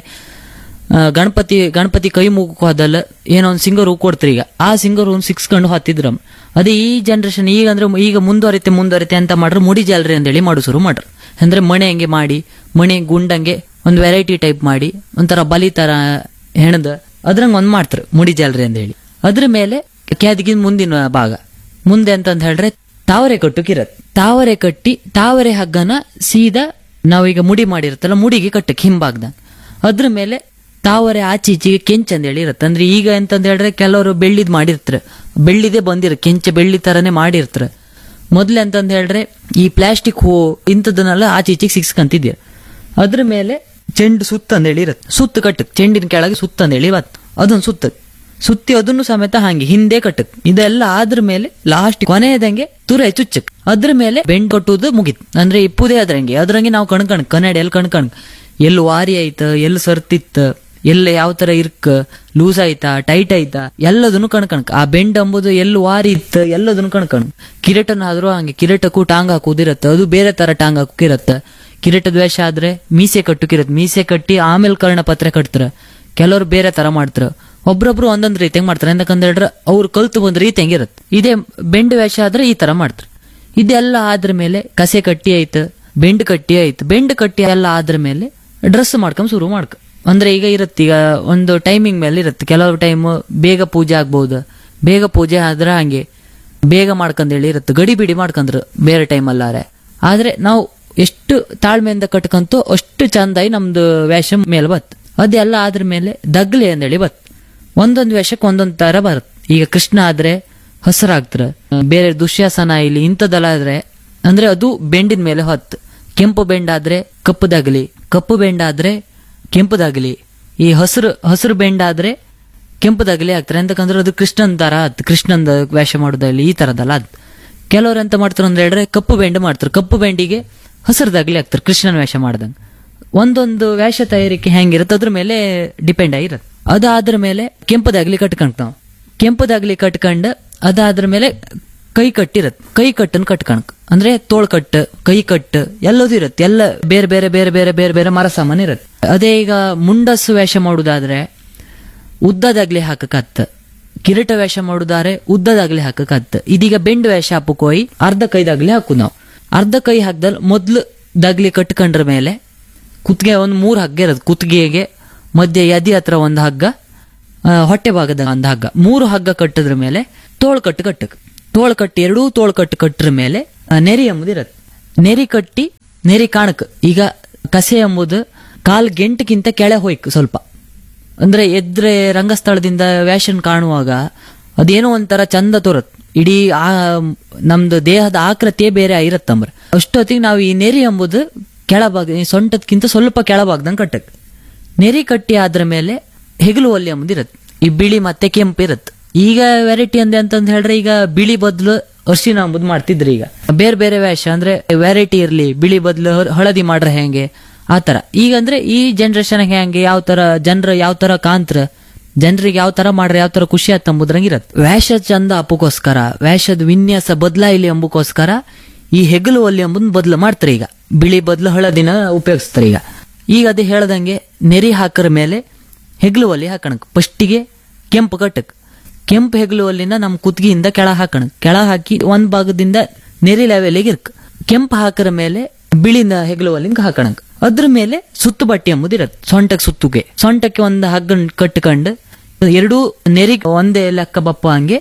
ಆ, ಗಣಪತಿ ಗಣಪತಿ ಕೈ ಮುಗಕ್ಕೂ ಅದಲ್ಲ ಏನೋ ಒಂದು ಸಿಂಗರ್ ಹೂ ಕೊಡ್ತಾರೆ ಈಗ ಆ ಸಿಂಗರ್ ಒಂದು ಸಿಕ್ಸ್ಕೊಂಡು ಹತ್ತಿದ್ರಮ್ ಅದೇ ಈ ಜನರೇಷನ್ ಈಗ ಅಂದ್ರೆ ಈಗ ಮುಂದುವರಿತೆ ಮುಂದುವರಿತೆ ಅಂತ ಮಾಡ್ರೆ ಮುಡಿ ಜಾಲ್ರಿ ಅಂತೇಳಿ ಮಾಡು ಶುರು ಮಾಡ್ರು ಅಂದ್ರೆ ಮಣೆ ಹಂಗೆ ಮಾಡಿ ಮಣೆ ಗುಂಡಂಗೆ ಒಂದು ವೆರೈಟಿ ಟೈಪ್ ಮಾಡಿ ಒಂಥರ ಬಲಿ ತರ ಹೆಣದ ಅದ್ರಂಗ್ ಒಂದ್ ಮಾಡ್ತಾರೆ ಮುಡಿ ಜಾಲ್ರಿ ಅಂತ ಹೇಳಿ ಅದ್ರ ಮೇಲೆ ಕ್ಯಾದಿಗಿನ ಮುಂದಿನ ಭಾಗ ಮುಂದೆ ಅಂತಂದ್ ಹೇಳ್ರೆ ತಾವರೆ ಕಟ್ಟುಕಿರತ್ ತಾವರೆ ಕಟ್ಟಿ ತಾವರೆ ಹಗ್ಗನ ಸೀದಾ ನಾವೀಗ ಮುಡಿ ಮಾಡಿರತ್ತಲ್ಲ ಮುಡಿಗೆ ಕಟ್ಟಕ್ ಹಿಂಭಾಗ್ದಂಗ್ ಅದ್ರ ಮೇಲೆ ತಾವರೆ ಆಚೆ ಈಚೆಗೆ ಕೆಂಚ್ ಅಂತ ಹೇಳಿ ಇರತ್ತೆ ಅಂದ್ರೆ ಈಗ ಅಂತಂದ್ ಹೇಳ್ರೆ ಕೆಲವರು ಬೆಳ್ಳಿದ್ ಮಾಡಿರ್ತಾರೆ ಬೆಳ್ಳಿದೇ ಬಂದಿರ ಕೆಂಚ ಬೆಳ್ಳಿ ತರನೇ ಮಾಡಿರ್ತಾರೆ ಮೊದ್ಲು ಅಂತಂದ್ ಹೇಳ್ರೆ ಈ ಪ್ಲಾಸ್ಟಿಕ್ ಹೂ ಇಂಥದನ್ನೆಲ್ಲ ಆಚೆ ಈಚೆಗೆ ಸಿಕ್ಸ್ಕಂತಿದ್ಯ ಅದ್ರ ಮೇಲೆ ಚೆಂಡು ಸುತ್ತ ಅಂದೇಳಿ ಇರತ್ತೆ ಸುತ್ತ ಕಟ್ಟಕ್ ಚೆಂಡಿನ ಕೆಳಗೆ ಸುತ್ತ ಅಂದೇಳಿ ಬತ್ ಅದೊಂದು ಸುತ್ತಕ್ ಸುತ್ತಿ ಅದನ್ನು ಸಮೇತ ಹಂಗೆ ಹಿಂದೆ ಕಟ್ಟಕ್ ಇದೆಲ್ಲ ಆದ್ರ ಮೇಲೆ ಲಾಸ್ಟ್ ಕೊನೆಯದಂಗೆ ತುರೆ ಚುಚ್ಚಕ್ ಅದ್ರ ಮೇಲೆ ಬೆಂಡ್ ಕಟ್ಟುವುದು ಮುಗಿತ್ ಅಂದ್ರೆ ಇಪ್ಪುದೇ ಅದ್ರಂಗೆ ಅದ್ರಂಗೆ ನಾವು ಕಣ್ಕಣ್ ಕನ್ನಡ ಎಲ್ಲಿ ಕಣ್ಕಣ್ ಎಲ್ಲಿ ವಾರಿ ಆಯ್ತ ಎಲ್ಲಿ ಸರ್ತಿತ್ತ ಎಲ್ಲ ಯಾವ ತರ ಇರ್ಕ ಲೂಸ್ ಆಯ್ತಾ ಟೈಟ್ ಆಯ್ತಾ ಎಲ್ಲದನ್ನು ಕಣ್ಕಣಕ್ ಆ ಬೆಂಡ್ ಅಂಬುದು ಎಲ್ಲಿ ವಾರಿ ಇತ್ತ ಎಲ್ಲದನ್ನು ಕಣ್ಕಣ್ ಕಿರೀಟನ ಆದ್ರೂ ಹಂಗೆ ಕಿರೀಟಕ್ಕೂ ಟಾಂಗ್ ಹಾಕುದಿರತ್ತ ಅದು ಬೇರೆ ತರ ಟಾಂಗ್ ಹಾಕಿರತ್ತ ಕಿರೀಟದ ವೇಷ ಆದ್ರೆ ಮೀಸೆ ಕಟ್ಟುಕಿರತ್ ಮೀಸೆ ಕಟ್ಟಿ ಆಮೇಲೆ ಕರ್ಣ ಪತ್ರ ಕಟ್ತಾರ ಕೆಲವ್ರು ಬೇರೆ ತರ ಮಾಡ್ತಾರ ಒಬ್ರೊಬ್ರು ಒಂದೊಂದ್ ರೀತಿ ಮಾಡ್ತಾರೆ ಯಾಕಂದ್ರೆ ಹೇಳ್ರ ಅವ್ರು ಕಲ್ತು ಬಂದ ರೀತಿ ಹೆಂಗಿರತ್ ಇದೇ ಬೆಂಡ್ ವೇಷ ಆದ್ರೆ ಈ ತರ ಮಾಡ್ತಾರೆ ಇದೆಲ್ಲ ಆದ್ರ ಮೇಲೆ ಕಸೆ ಕಟ್ಟಿ ಆಯ್ತು ಬೆಂಡ್ ಕಟ್ಟಿ ಆಯ್ತು ಬೆಂಡ್ ಕಟ್ಟಿ ಎಲ್ಲ ಆದ್ರ ಮೇಲೆ ಡ್ರೆಸ್ ಮಾಡ್ಕೊಂಡ್ ಶುರು ಮಾಡ್ಕ ಅಂದ್ರೆ ಈಗ ಇರತ್ತೆ ಈಗ ಒಂದು ಟೈಮಿಂಗ್ ಮೇಲೆ ಇರುತ್ತೆ ಕೆಲವು ಟೈಮ್ ಬೇಗ ಪೂಜೆ ಆಗ್ಬಹುದು ಬೇಗ ಪೂಜೆ ಆದ್ರೆ ಹಂಗೆ ಬೇಗ ಮಾಡ್ಕೊಂಡೇಳಿ ಇರುತ್ತೆ ಗಡಿ ಬಿಡಿ ಮಾಡ್ಕೊಂಡ್ರು ಬೇರೆ ಟೈಮ್ ಅಲ್ಲಾರೆ ಆದ್ರೆ ನಾವು ಎಷ್ಟು ತಾಳ್ಮೆಯಿಂದ ಕಟ್ಕಂತು ಅಷ್ಟು ಚಂದಾಗಿ ನಮ್ದು ವೇಷ ಮೇಲೆ ಬತ್ ಅದೆಲ್ಲ ಆದ್ರ ಮೇಲೆ ದಗ್ಲಿ ಅಂದೇಳಿ ಬತ್ ಒಂದೊಂದು ವೇಷಕ್ಕೆ ಒಂದೊಂದ್ ತರ ಬರುತ್ತೆ ಈಗ ಕೃಷ್ಣ ಆದ್ರೆ ಹಸಿರಾಗ್ತಾರ ಬೇರೆ ದುಶ್ಯಾಸನ ಇಲ್ಲಿ ಇಂಥದ್ದೆಲ್ಲ ಆದ್ರೆ ಅಂದ್ರೆ ಅದು ಬೆಂಡಿನ ಮೇಲೆ ಹೊತ್ತು ಕೆಂಪು ಬೆಂಡ್ ಆದ್ರೆ ಕಪ್ಪುದಾಗಲಿ ಕಪ್ಪು ಬೆಂಡ್ ಆದ್ರೆ ಕೆಂಪುದಾಗಲಿ ಈ ಹಸಿರು ಹಸಿರು ಬೆಂಡ್ ಆದ್ರೆ ಕೆಂಪುದಾಗಲಿ ಆಗ್ತಾರೆ ಅಂತಕಂದ್ರೆ ಅದು ಕೃಷ್ಣನ್ ತರ ಅದ್ ಕೃಷ್ಣನ್ ವೇಷ ಮಾಡೋದಲ್ಲಿ ಈ ತರದಲ್ಲ ಅದ್ ಕೆಲವ್ರು ಎಂತ ಮಾಡ್ತಾರೆ ಅಂದ್ರೆ ಹೇಳಿದ್ರೆ ಕಪ್ಪು ಬೆಂಡ್ ಮಾಡ್ತಾರೆ ಕಪ್ಪು ಬೆಂಡಿಗೆ ಹಸಿರದಾಗ್ಲಿ ಆಗ್ತಾರೆ ಕೃಷ್ಣನ್ ವೇಷ ಮಾಡ್ದಂಗೆ ಒಂದೊಂದು ವೇಷ ತಯಾರಿಕೆ ಹೆಂಗಿರುತ್ತೆ ಅದ್ರ ಮೇಲೆ ಡಿಪೆಂಡ್ ಆಗಿರತ್ತೆ ಅದಾದ್ರ ಮೇಲೆ ಕೆಂಪದಾಗ್ಲಿ ಕಟ್ಕೊಂಡ್ ನಾವು ಕೆಂಪದಾಗ್ಲಿ ಕಟ್ಕೊಂಡ್ ಅದಾದ್ರ ಮೇಲೆ ಕೈ ಕಟ್ಟಿರತ್ ಕೈ ಕಟ್ಟನ್ ಕಟ್ಕಣಕ್ ಅಂದ್ರೆ ತೋಳ್ ಕಟ್ಟು ಕೈ ಕಟ್ಟು ಎಲ್ಲದೂ ಇರತ್ತೆ ಎಲ್ಲ ಬೇರೆ ಬೇರೆ ಬೇರೆ ಬೇರೆ ಬೇರೆ ಬೇರೆ ಮರ ಸಾಮಾನು ಇರತ್ತೆ ಅದೇ ಈಗ ಮುಂಡಸ್ಸು ವೇಷ ಮಾಡುದಾದ್ರೆ ಉದ್ದದಾಗ್ಲಿ ಹಾಕಕತ್ತ ಕಿರೀಟ ವೇಷ ಮಾಡುದಾರೆ ಉದ್ದದಾಗ್ಲಿ ಹಾಕಕತ್ತ ಇದೀಗ ಬೆಂಡ್ ವೇಷ ಹಾಪಕ್ಕೋಯಿ ಅರ್ಧ ಕೈದಾಗ್ಲಿ ಹಾಕು ನಾವು ಅರ್ಧ ಕೈ ಹಾಕ್ದಲ್ ಮೊದ್ಲು ದಗ್ಲಿ ಕಟ್ಕೊಂಡ್ರ ಮೇಲೆ ಕುತ್ತಿಗೆ ಒಂದು ಮೂರು ಹಗ್ಗ ಇರೋದು ಕುತ್ತಿಗೆಗೆ ಮಧ್ಯೆ ಎದಿ ಹತ್ರ ಒಂದು ಹಗ್ಗ ಆ, ಹೊಟ್ಟೆ ಭಾಗದ ಒಂದು ಹಗ್ಗ ಮೂರು ಹಗ್ಗ ಕಟ್ಟಿದ್ರ ಮೇಲೆ ತೋಳ್ ಕಟ್ಟು ಕಟ್ಟಕ್ ತೋಳ್ ಕಟ್ಟಿ ಎರಡೂ ತೋಳ್ ಕಟ್ಟು ಕಟ್ಟರ ಮೇಲೆ ಆ, ನೆರಿ ಎಂಬುದು ಇರತ್ತೆ ನೆರಿ ಕಟ್ಟಿ ನೆರಿ ಕಾಣಕ್ ಈಗ ಕಸೆ ಎಂಬುದು ಕಾಲ್ ಗೆಂಟಕ್ಕಿಂತ ಕೆಳ ಹೋಯ್ಕ್ ಸ್ವಲ್ಪ ಅಂದ್ರೆ ಎದ್ರೆ ರಂಗಸ್ಥಳದಿಂದ ವ್ಯಾಷನ್ ಕಾಣುವಾಗ ಅದೇನೋ ಒಂಥರ ಚಂದ ತೋರತ್ ಇಡೀ ಆ ನಮ್ದು ದೇಹದ ಆಕೃತಿಯೇ ಬೇರೆ ಇರತ್ತಂಬ್ರ ಅಷ್ಟೊತ್ತಿಗೆ ನಾವು ಈ ನೆರಿ ಎಂಬುದು ಕೆಳಭಾಗ ಈ ಸೊಂಟದ್ಕಿಂತ ಸ್ವಲ್ಪ ಕೆಳಭಾಗದಂಗ್ ಕಟ್ಟಕ್ ನೆರಿ ಕಟ್ಟಿ ಆದ್ರ ಮೇಲೆ ಹೆಗಲು ಒಲ್ಲಿ ಎಂಬುದು ಇರತ್ತೆ ಈ ಬಿಳಿ ಮತ್ತೆ ಕೆಂಪು ಇರತ್ತೆ ಈಗ ವೆರೈಟಿ ಅಂದೆ ಅಂತಂದ್ ಹೇಳ್ರೆ ಈಗ ಬಿಳಿ ಬದಲು ಅರ್ಶಿನ ಅಂಬುದು ಮಾಡ್ತಿದ್ರಿ ಈಗ ಬೇರೆ ಬೇರೆ ವೇಷ ಅಂದ್ರೆ ವೆರೈಟಿ ಇರ್ಲಿ ಬಿಳಿ ಬದಲು ಹಳದಿ ಮಾಡ್ರೆ ಹೆಂಗೆ ಆತರ ಈಗ ಅಂದ್ರೆ ಈ ಜನರೇಷನ್ ಹೆಂಗೆ ಯಾವ ತರ ಜನರ ಯಾವ ತರ ಕಾಂತ್ರ ಜನರಿಗೆ ಯಾವ ತರ ಮಾಡ್ರೆ ಯಾವ ತರ ಖುಷಿ ಆತ್ ಎಂಬುದ್ರಂಗ್ ಇರತ್ ವೇಷ ಚಂದ ಅಪ್ಪಕ್ಕೋಸ್ಕರ ವೇಷದ ವಿನ್ಯಾಸ ಬದಲಾಯಿಲಿ ಎಂಬಕ್ಕೋಸ್ಕರ ಈ ಹೆಗಲು ಒಲ್ಲಿ ಎಂಬುದ್ ಬದಲು ಮಾಡ್ತಾರೆ ಈಗ ಬಿಳಿ ಬದಲು ಹಳದಿನ ಉಪಯೋಗಿಸ್ತಾರೆ ಈಗ ಈಗ ಅದು ಹೇಳ್ದಂಗೆ ನೆರಿ ಹಾಕರ ಮೇಲೆ ಹೆಗ್ಲು ಒಲಿ ಹಾಕಣಕ್ ಫಸ್ಟಿಗೆ ಕೆಂಪು ಕಟ್ಟಕ್ ಕೆಂಪು ಹೆಗ್ಲು ಒಲ್ಲಿನ ನಮ್ ಕುತ್ತಿಗೆಯಿಂದ ಕೆಳ ಹಾಕಣ ಕೆಳ ಹಾಕಿ ಒಂದ್ ಭಾಗದಿಂದ ನೆರಿ ಲೆವೆಲಿಗೆ ಇರ್ಕ್ ಕೆಂಪು ಹಾಕರ ಮೇಲೆ ಬಿಳಿನ ಹೆಗ್ಲು ಒಲಿಂಗ್ ಹಾಕಣಕ್ ಅದ್ರ ಮೇಲೆ ಸುತ್ತು ಬಟ್ಟೆ ಎಂಬುದು ಇರತ್ತೆ ಸೊಂಟಕ್ಕೆ ಸುತ್ತುಗೆ ಸೊಂಟಕ್ಕೆ ಒಂದು ಹಗ್ಗ ಕಟ್ಕೊಂಡು ಎರಡೂ ನೆರಿ ಒಂದೇ ಲೆಕ್ಕ ಬಪ್ಪ ಹಂಗೆ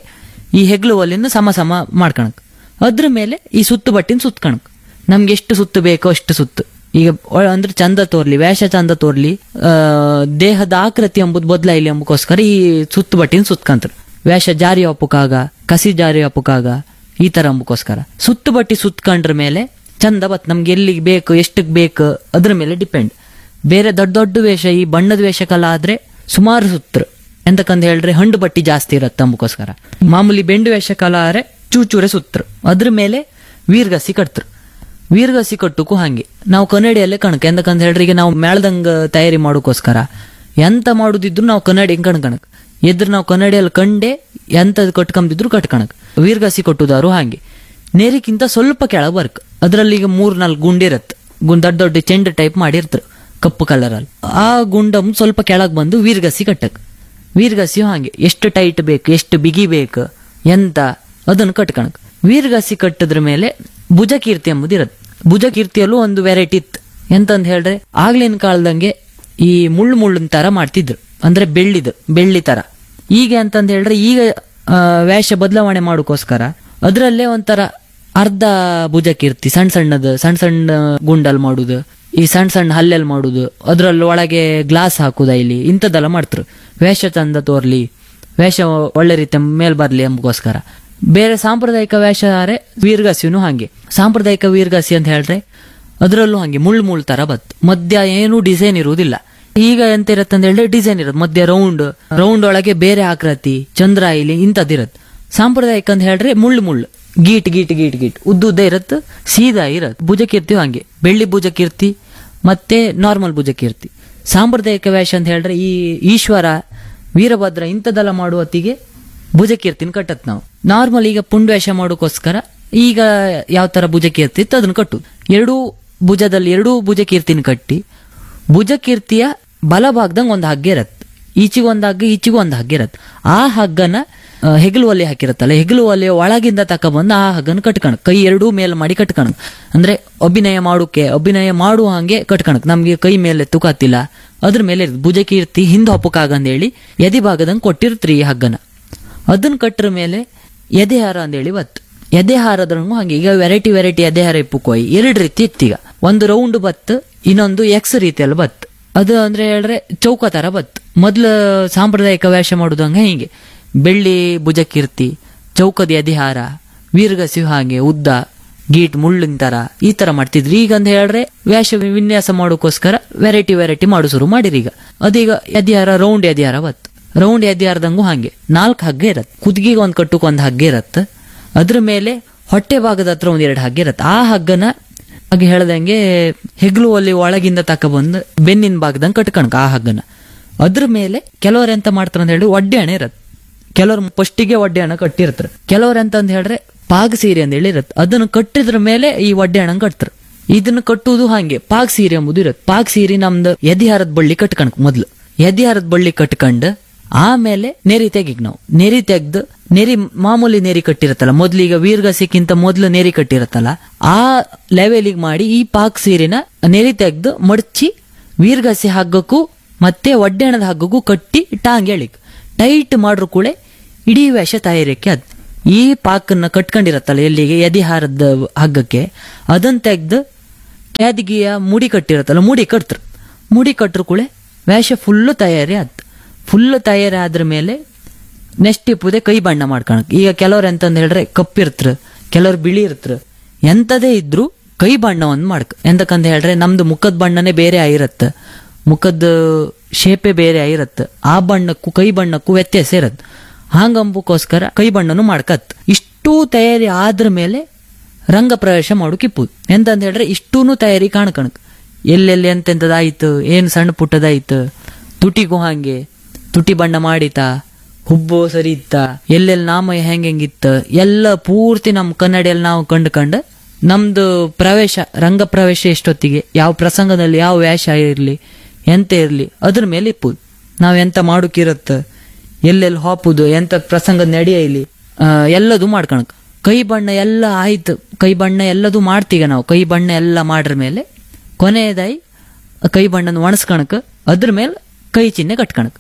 ಈ ಹೆಗ್ಲು ಒಲೆಯನ್ನು ಸಮ ಸಮ ಮಾಡ್ಕಣಕ್ ಅದ್ರ ಮೇಲೆ ಈ ಸುತ್ತು ಬಟ್ಟಿನ ಸುತ್ಕಣಕ್ ನಮ್ಗೆ ಎಷ್ಟು ಸುತ್ತು ಬೇಕೋ ಅಷ್ಟು ಸುತ್ತು ಈಗ ಒ- ಅಂದ್ರೆ ಚಂದ ತೋರ್ಲಿ ವೇಷ ಚಂದ ತೋರ್ಲಿ ಆ, ದೇಹದ ಆಕೃತಿ ಎಂಬುದು ಬದಲಾಯಿಲಿ ಎಂಬಕ್ಕೋಸ್ಕರ ಈ ಸುತ್ತು ಬಟ್ಟಿನ ಸುತ್ಕಂತ್ರ ವೇಷ ಜಾರಿ ಒಪ್ಪಕಾಗ ಕಸಿ ಜಾರಿ ಒಪ್ಪಕಾಗ ಈ ತರ ಅಂಬಕ್ಕೋಸ್ಕರ ಸುತ್ತು ಬಟ್ಟಿ ಸುತ್ಕೊಂಡ್ರ ಮೇಲೆ ಚಂದ ಬತ್ ನಮ್ಗೆ ಎಲ್ಲಿಗೆ ಬೇಕು ಎಷ್ಟಕ್ ಬೇಕು ಅದ್ರ ಮೇಲೆ ಡಿಪೆಂಡ್ ಬೇರೆ ದೊಡ್ಡ ದೊಡ್ಡ ವೇಷ ಈ ಬಣ್ಣದ ವೇಷಕ್ಕೆಲ್ಲ ಆದ್ರೆ ಸುಮಾರು ಸುತ್ತರು ಎಂತಕ್ಕಂತ ಹೇಳ್ರೆ ಹಂಡು ಬಟ್ಟಿ ಜಾಸ್ತಿ ಇರತ್ತೆ ಅಂಬಕ್ಕೋಸ್ಕರ ಮಾಮೂಲಿ ಬೆಂಡು ವೇಷಕಾಲ ಆದ್ರೆ ಚೂಚೂರೆ ಸುತ್ತರು ಅದ್ರ ಮೇಲೆ ವೀರ್ಗಸಿ ಕಟ್ತರು ವೀರ್ಗಸಿ ಕಟ್ಟುಕು ಹಂಗೆ ನಾವು ಕನ್ನಡಿಯಲ್ಲೇ ಕಣಕ್ ಎಂತಕ್ಕಂತ ಹೇಳ್ರಿ ಈಗ ನಾವು ಮೇಳ್ದಂಗ ತಯಾರಿ ಮಾಡೋಕ್ಕೋಸ್ಕರ ಎಂತ ಮಾಡುದಿದ್ರು ನಾವು ಕನ್ನಡಿ ಕಣ್ಕಣಕ್ ಎದ್ರ ನಾವು ಕನ್ನಡಿಯಲ್ಲಿ ಕಂಡೆ ಎಂತದ್ ಕಟ್ಕೊಂಬಿದ್ರು ಕಟ್ಕಣಕ್ ವೀರ್ಗಸಿ ಕಟ್ಟುದಾರು ಹಾಗೆ ನೇರಿಕ್ಕಿಂತ ಸ್ವಲ್ಪ ಕೆಳಗೆ ಬರ್ಕ್ ಅದ್ರಲ್ಲಿ ಈಗ ಮೂರ್ ನಾಲ್ಕು ಗುಂಡಿ ಇರತ್ತೆ ಗುಂಡ್ ದೊಡ್ಡ ದೊಡ್ಡ ಚೆಂಡು ಟೈಪ್ ಮಾಡಿರ್ತಾರೆ ಕಪ್ಪು ಕಲರ್ ಅಲ್ಲಿ ಆ ಗುಂಡಮ್ ಸ್ವಲ್ಪ ಕೆಳಗ್ ಬಂದು ವೀರ್ಗಸಿ ಕಟ್ಟಕ್ ವೀರ್ಗಸಿಯು ಹಾಗೆ ಎಷ್ಟು ಟೈಟ್ ಬೇಕು ಎಷ್ಟು ಬಿಗಿ ಬೇಕು ಎಂತ ಅದನ್ನು ಕಟ್ಕಣಕ್ ವೀರ್ಗಸಿ ಕಟ್ಟದ್ರ ಮೇಲೆ ಭುಜಕೀರ್ತಿ ಎಂಬುದು ಇರತ್ತೆ ಭುಜಕೀರ್ತಿಯಲ್ಲೂ ಒಂದು ವೆರೈಟಿ ಇತ್ತು ಎಂತಂತ ಹೇಳ್ರೆ ಆಗ್ಲಿನ ಕಾಲದಂಗೆ ಈ ಮುಳ್ಳು ಮುಳ್ಳಿನ ತರ ಮಾಡ್ತಿದ್ರು ಅಂದ್ರೆ ಬೆಳ್ಳಿದು ಬೆಳ್ಳಿ ತರ ಈಗ ಅಂತಂದ ಹೇಳ್ರೆ ಈಗ ಆ, ವೇಷ ಬದಲಾವಣೆ ಮಾಡೋಕ್ಕೋಸ್ಕರ ಅದ್ರಲ್ಲೇ ಒಂಥರ ಅರ್ಧ ಭುಜಕೀರ್ತಿ ಸಣ್ಣ ಸಣ್ಣದು ಸಣ್ಣ ಸಣ್ಣ ಗುಂಡಲ್ ಮಾಡುದು ಈ ಸಣ್ಣ ಸಣ್ಣ ಹಲ್ಲೆಲ್ ಮಾಡುದು ಅದ್ರಲ್ಲಿ ಒಳಗೆ ಗ್ಲಾಸ್ ಹಾಕುದ ಇಲ್ಲಿ ಇಂಥದ್ದೆಲ್ಲ ಮಾಡ್ತಾರೆ ವೇಷ ಚಂದ ತೋರ್ಲಿ ವೇಷ ಒಳ್ಳೆ ರೀತಿ ಮೇಲ್ ಬರ್ಲಿ ಎಂಬಗೋಸ್ಕರ ಬೇರೆ ಸಾಂಪ್ರದಾಯಿಕ ವೇಷ ಆದ್ರೆ ವೀರ್ಗಾಸಿನೂ ಹಾಗೆ ಸಾಂಪ್ರದಾಯಿಕ ವೀರ್ಗಾಸಿ ಅಂತ ಹೇಳ್ರೆ ಅದರಲ್ಲೂ ಹಂಗೆ ಮುಳ್ಳು ಮುಳ್ಳು ತರ ಬತ್ ಮಧ್ಯ ಏನು ಡಿಸೈನ್ ಇರುವುದಿಲ್ಲ ಈಗ ಎಂತ ಇರತ್ತೆ ಅಂತ ಹೇಳಿದ್ರೆ ಡಿಸೈನ್ ಇರುತ್ತೆ ಮಧ್ಯ ರೌಂಡ್ ರೌಂಡ್ ಒಳಗೆ ಬೇರೆ ಆಕೃತಿ ಚಂದ್ರ ಇಲ್ಲಿ ಇಂಥದ್ದಿರತ್ತೆ ಸಾಂಪ್ರದಾಯಿಕ ಅಂತ ಹೇಳ್ರೆ ಮುಳ್ಳು ಮುಳ್ಳು ಗೀಟ್ ಗೀಟ್ ಗೀಟ್ ಗೀಟ್ ಉದ್ದ ಉದ್ದ ಇರತ್ತೆ ಸೀದಾ ಇರತ್ತೆ ಭುಜಕೀರ್ತಿ ಹಂಗೆ ಬೆಳ್ಳಿ ಭುಜಕೀರ್ತಿ ಮತ್ತೆ ನಾರ್ಮಲ್ ಭುಜಕೀರ್ತಿ ಸಾಂಪ್ರದಾಯಿಕ ವೇಷ ಅಂತ ಹೇಳ್ರೆ ಈ ಈಶ್ವರ ವೀರಭದ್ರ ಇಂಥದ್ದೆಲ್ಲ ಮಾಡುವ ಹೊತ್ತಿಗೆ ಭುಜಕೀರ್ತಿನ ಕಟ್ಟತ್ ನಾವು ನಾರ್ಮಲ್ ಈಗ ಪುಂಡ್ವೇಷ ಮಾಡೋಕ್ಕೋಸ್ಕರ ಈಗ ಯಾವ ತರ ಭುಜಕೀರ್ತಿ ಇತ್ತು ಅದನ್ನ ಕಟ್ಟು ಎರಡೂ ಭುಜದಲ್ಲಿ ಎರಡೂ ಭುಜಕೀರ್ತಿನ ಕಟ್ಟಿ ಭುಜಕೀರ್ತಿಯ ಬಲಭಾಗದಂಗ ಒಂದು ಹಗ್ಗ ಇರತ್ತೆ ಈಚಿಗೆ ಒಂದು ಹಗ್ಗ ಈಚಿಗೂ ಒಂದು ಹಗ್ಗ ಇರತ್ತೆ ಆ ಹಗ್ಗನ ಆ, ಹೆಗಲು ಒಲೆ ಹಾಕಿರತ್ತಲ್ಲ ಹೆಗಲು ಒಲೆ ಒಳಗಿಂದ ತಕೊಂಡ್ಬಂದು ಆ ಹಗ್ಗನ ಕಟ್ಕಣಕ್ ಕೈ ಎರಡೂ ಮೇಲೆ ಮಾಡಿ ಕಟ್ಕಣಕ್ ಅಂದ್ರೆ ಅಭಿನಯ ಮಾಡೋಕೆ ಅಭಿನಯ ಮಾಡುವ ಹಂಗೆ ಕಟ್ಕಣಕ್ ನಮ್ಗೆ ಕೈ ಮೇಲೆ ತುಕಾತಿಲ್ಲ ಅದ್ರ ಮೇಲೆ ಇರುತ್ತೆ. ಭುಜಕೀರ್ತಿ ಹಿಂದ್ ಹೇಳಿ ಎದಿ ಭಾಗದಂಗ್ ಕೊಟ್ಟಿರ್ತ್ರಿ ಈ ಹಗ್ಗನ ಅದನ್ನ ಕಟ್ಟರ ಮೇಲೆ ಎದೆಹಾರ ಅಂದೇಳಿ ಬತ್ತು ಎದೆಹಾರದ್ರಂಗು ಹಂಗೆ ಈಗ ವೆರೈಟಿ ವೆರೈಟಿ ಎದೆಹಾರ ಇಪ್ಪುಕೋಯ್ ಎರಡು ರೀತಿ ಇತ್ತೀಗ ಒಂದು ರೌಂಡ್ ಬತ್ತು ಇನ್ನೊಂದು ಎಕ್ಸ್ ರೀತಿಯಲ್ಲಿ ಬತ್ತು ಅದು ಅಂದ್ರೆ ಹೇಳ್ರೆ ಚೌಕ ತರ ಬತ್ತು ಮೊದ್ಲು ಸಾಂಪ್ರದಾಯಿಕ ವೇಷ ಮಾಡುದಂಗ ಹೀಗೆ ಬೆಳ್ಳಿ ಭುಜಕೀರ್ತಿ ಚೌಕದ ಎದೆಹಾರ ವೀರ್ಗಸಿ ಹಾಗೆ ಉದ್ದ ಗೀಟ್ ಮುಳ್ಳಿನ ತರ ಈ ತರ ಮಾಡ್ತಿದ್ರಿ ಈಗ ಅಂತ ಹೇಳ್ರೆ ವೇಷ ವಿನ್ಯಾಸ ಮಾಡೋಕ್ಕೋಸ್ಕರ ವೆರೈಟಿ ವೆರೈಟಿ ಮಾಡು ಶುರು ಮಾಡಿರಿ ಈಗ ಅದೀಗ ಎದೆಹಾರ ರೌಂಡ್ ಎದೆಹಾರ ಬತ್ತು ರೌಂಡ್ ಎದೆಹಾರದಂಗು ಹಾಗೆ ನಾಲ್ಕು ಹಗ್ಗ ಇರತ್ತೆ ಕುದ್ಗಿಗೆ ಒಂದ್ ಕಟ್ಟುಕ್ ಒಂದ್ ಹಗ್ಗ ಇರತ್ತೆ ಅದ್ರ ಮೇಲೆ ಹೊಟ್ಟೆ ಭಾಗದ ಹತ್ರ ಒಂದ್ ಎರಡು ಹಗ್ಗ ಇರತ್ತೆ ಆ ಹಗ್ಗನ ಹಾಗೆ ಹೇಳ್ದಂಗೆ ಹೆಗ್ಲು ಅಲ್ಲಿ ಒಳಗಿಂದ ತಕ ಬಂದು ಬೆನ್ನಿನ ಭಾಗದಂಗೆ ಕಟ್ಕಣಕ್ ಆ ಹಗ್ಗನ ಅದ್ರ ಮೇಲೆ ಕೆಲವ್ರು ಎಂತ ಮಾಡ್ತಾರ ಅಂತ ಹೇಳಿ ಒಡ್ಡೆ ಹಣೆ ಇರತ್ತೆ ಕೆಲವ್ರು ಫಸ್ಟಿಗೆ ಒಡ್ಡೆ ಹಣ ಕಟ್ಟಿರ್ತಾರೆ ಕೆಲವ್ರು ಎಂತ ಅಂತ ಹೇಳ್ರೆ ಪಾಗ ಸೀರೆ ಅಂತ ಹೇಳಿ ಇರತ್ತೆ ಅದನ್ನ ಕಟ್ಟಿದ್ರ ಮೇಲೆ ಈ ಒಡ್ಡೆ ಹಣ ಕಟ್ತಾರೆ ಇದನ್ನ ಕಟ್ಟುವುದು ಹಾಗೆ ಪಾಗ್ ಸೀರೆ ಎಂಬುದು ಇರತ್ತೆ ಪಾಗ್ ಸೀರೆ ನಮ್ದು ಎದಿಹಾರದ ಬಳ್ಳಿ ಕಟ್ಕಣಕ್ ಮೊದ್ಲು ಎದಿಹಾರದ ಬಳ್ಳಿ ಕಟ್ಕಂಡ್ ಆಮೇಲೆ ನೆರಿ ತೆಗಿಗ್ ನಾವು ನೆರಿ ತೆಗ್ದು ನೆರಿ ಮಾಮೂಲಿ ನೆರಿ ಕಟ್ಟಿರತ್ತಲ್ಲ ಮೊದ್ಲು ಈಗ ವೀರ್ಗಸಿಕ್ಕಿಂತ ಮೊದ್ಲು ನೆರಿ ಕಟ್ಟಿರತ್ತಲ್ಲ ಆ ಲೆವೆಲಿಗೆ ಮಾಡಿ ಈ ಪಾಕ್ ಸೀರೆನ ನೆರಿ ತೆಗ್ದು ಮಡ್ಚಿ ವೀರ್ಗಸಿ ಹಗ್ಗಕ್ಕೂ ಮತ್ತೆ ಒಡ್ಡೆಣದ ಹಗ್ಗಕ್ಕೂ ಕಟ್ಟಿ ಟಾಂಗ್ ಎಳಿಕ್ ಟೈಟ್ ಮಾಡ್ರು ಕೂಡ ಇಡೀ ವೇಷ ತಯಾರಿಕೆ ಅದ್ ಈ ಪಾಕನ್ನ ಕಟ್ಕೊಂಡಿರತ್ತಲ್ಲ ಎಲ್ಲಿಗೆ ಎದಿಹಾರದ ಹಗ್ಗಕ್ಕೆ ಅದನ್ನ ತೆಗ್ದು ಕ್ಯಾದಿಗೆಯ ಮುಡಿ ಕಟ್ಟಿರತ್ತಲ್ಲ ಮುಡಿ ಕಟ್ತರು ಮುಡಿ ಕಟ್ರು ಕೂಡ ವೇಷ ಫುಲ್ಲು ತಯಾರಿ ಆತ್ ಫುಲ್ ತಯಾರಿ ಆದ್ರ ಮೇಲೆ ನೆಕ್ಸ್ಟ್ ಇಪ್ಪುದೆ ಕೈ ಬಣ್ಣ ಮಾಡ್ಕೊಳಕ್ ಈಗ ಕೆಲವ್ರು ಎಂತಂದ್ ಹೇಳ್ರೆ ಕಪ್ಪಿರ್ತ್ರ ಕೆಲವ್ರು ಬಿಳಿ ಇರ್ತ್ರ ಎಂತದೇ ಇದ್ರು ಕೈ ಬಣ್ಣ ಒಂದ್ ಮಾಡ್ಕ ಎಂತಕ್ಕಂತ ಹೇಳ್ರೆ ನಮ್ದು ಮುಖದ ಬಣ್ಣನೇ ಬೇರೆ ಆಗಿರತ್ತ ಮುಖದ ಶೇಪೇ ಬೇರೆ ಆಗಿರತ್ತ ಆ ಬಣ್ಣಕ್ಕೂ ಕೈ ಬಣ್ಣಕ್ಕೂ ವ್ಯತ್ಯಾಸ ಇರತ್ ಹಾಂಗಂಬಕ್ಕೋಸ್ಕರ ಕೈ ಬಣ್ಣನು ಮಾಡ್ಕತ್ ಇಷ್ಟೂ ತಯಾರಿ ಆದ್ರ ಮೇಲೆ ರಂಗ ಪ್ರವೇಶ ಮಾಡೋಕಿಪ್ಪುದು ಎಂತಂತ ಹೇಳ್ರೆ ಇಷ್ಟೂನು ತಯಾರಿ ಕಾಣ್ಕಣಕ್ ಎಲ್ಲೆಲ್ಲಿ ಎಂತೆಂತದಾಯ್ತು ಏನ್ ಸಣ್ಣ ಪುಟ್ಟದಾಯ್ತು ತುಟಿಗೂ ಹಾಗೆ ತುಟಿ ಬಣ್ಣ ಮಾಡಿತಾ ಹುಬ್ಬು ಸರಿ ಇತ್ತ ಎಲ್ಲೆಲ್ಲಿ ನಾಮ ಹೆಂಗ್ ಹೆಂಗಿತ್ತ ಎಲ್ಲ ಪೂರ್ತಿ ನಮ್ ಕನ್ನಡಿಯಲ್ಲಿ ನಾವು ಕಂಡುಕಂಡು ನಮ್ದು ಪ್ರವೇಶ ರಂಗ ಪ್ರವೇಶ ಎಷ್ಟೊತ್ತಿಗೆ ಯಾವ ಪ್ರಸಂಗದಲ್ಲಿ ಯಾವ ವೇಷ ಇರ್ಲಿ ಎಂತ ಇರ್ಲಿ ಅದ್ರ ಮೇಲೆ ಇಪ್ಪುದು ನಾವ್ ಎಂತ ಮಾಡೋಕಿರತ್ತ ಎಲ್ಲೆಲ್ಲಿ ಹಾಪುದು ಎಂತ ಪ್ರಸಂಗ ನಡೆಯಲಿ ಎಲ್ಲದು ಮಾಡ್ಕಣಕ್ ಕೈ ಬಣ್ಣ ಎಲ್ಲ ಆಯ್ತು ಕೈ ಬಣ್ಣ ಎಲ್ಲದು ಮಾಡ್ತೀಗ ನಾವು ಕೈ ಬಣ್ಣ ಎಲ್ಲ ಮಾಡ್ರ ಮೇಲೆ ಕೊನೆಯದಾಗಿ ಕೈ ಬಣ್ಣನ ಒಣಸ್ಕಣಕ್ ಅದ್ರ ಮೇಲೆ ಕೈ ಚಿಹ್ನೆ ಕಟ್ಕಣಕ್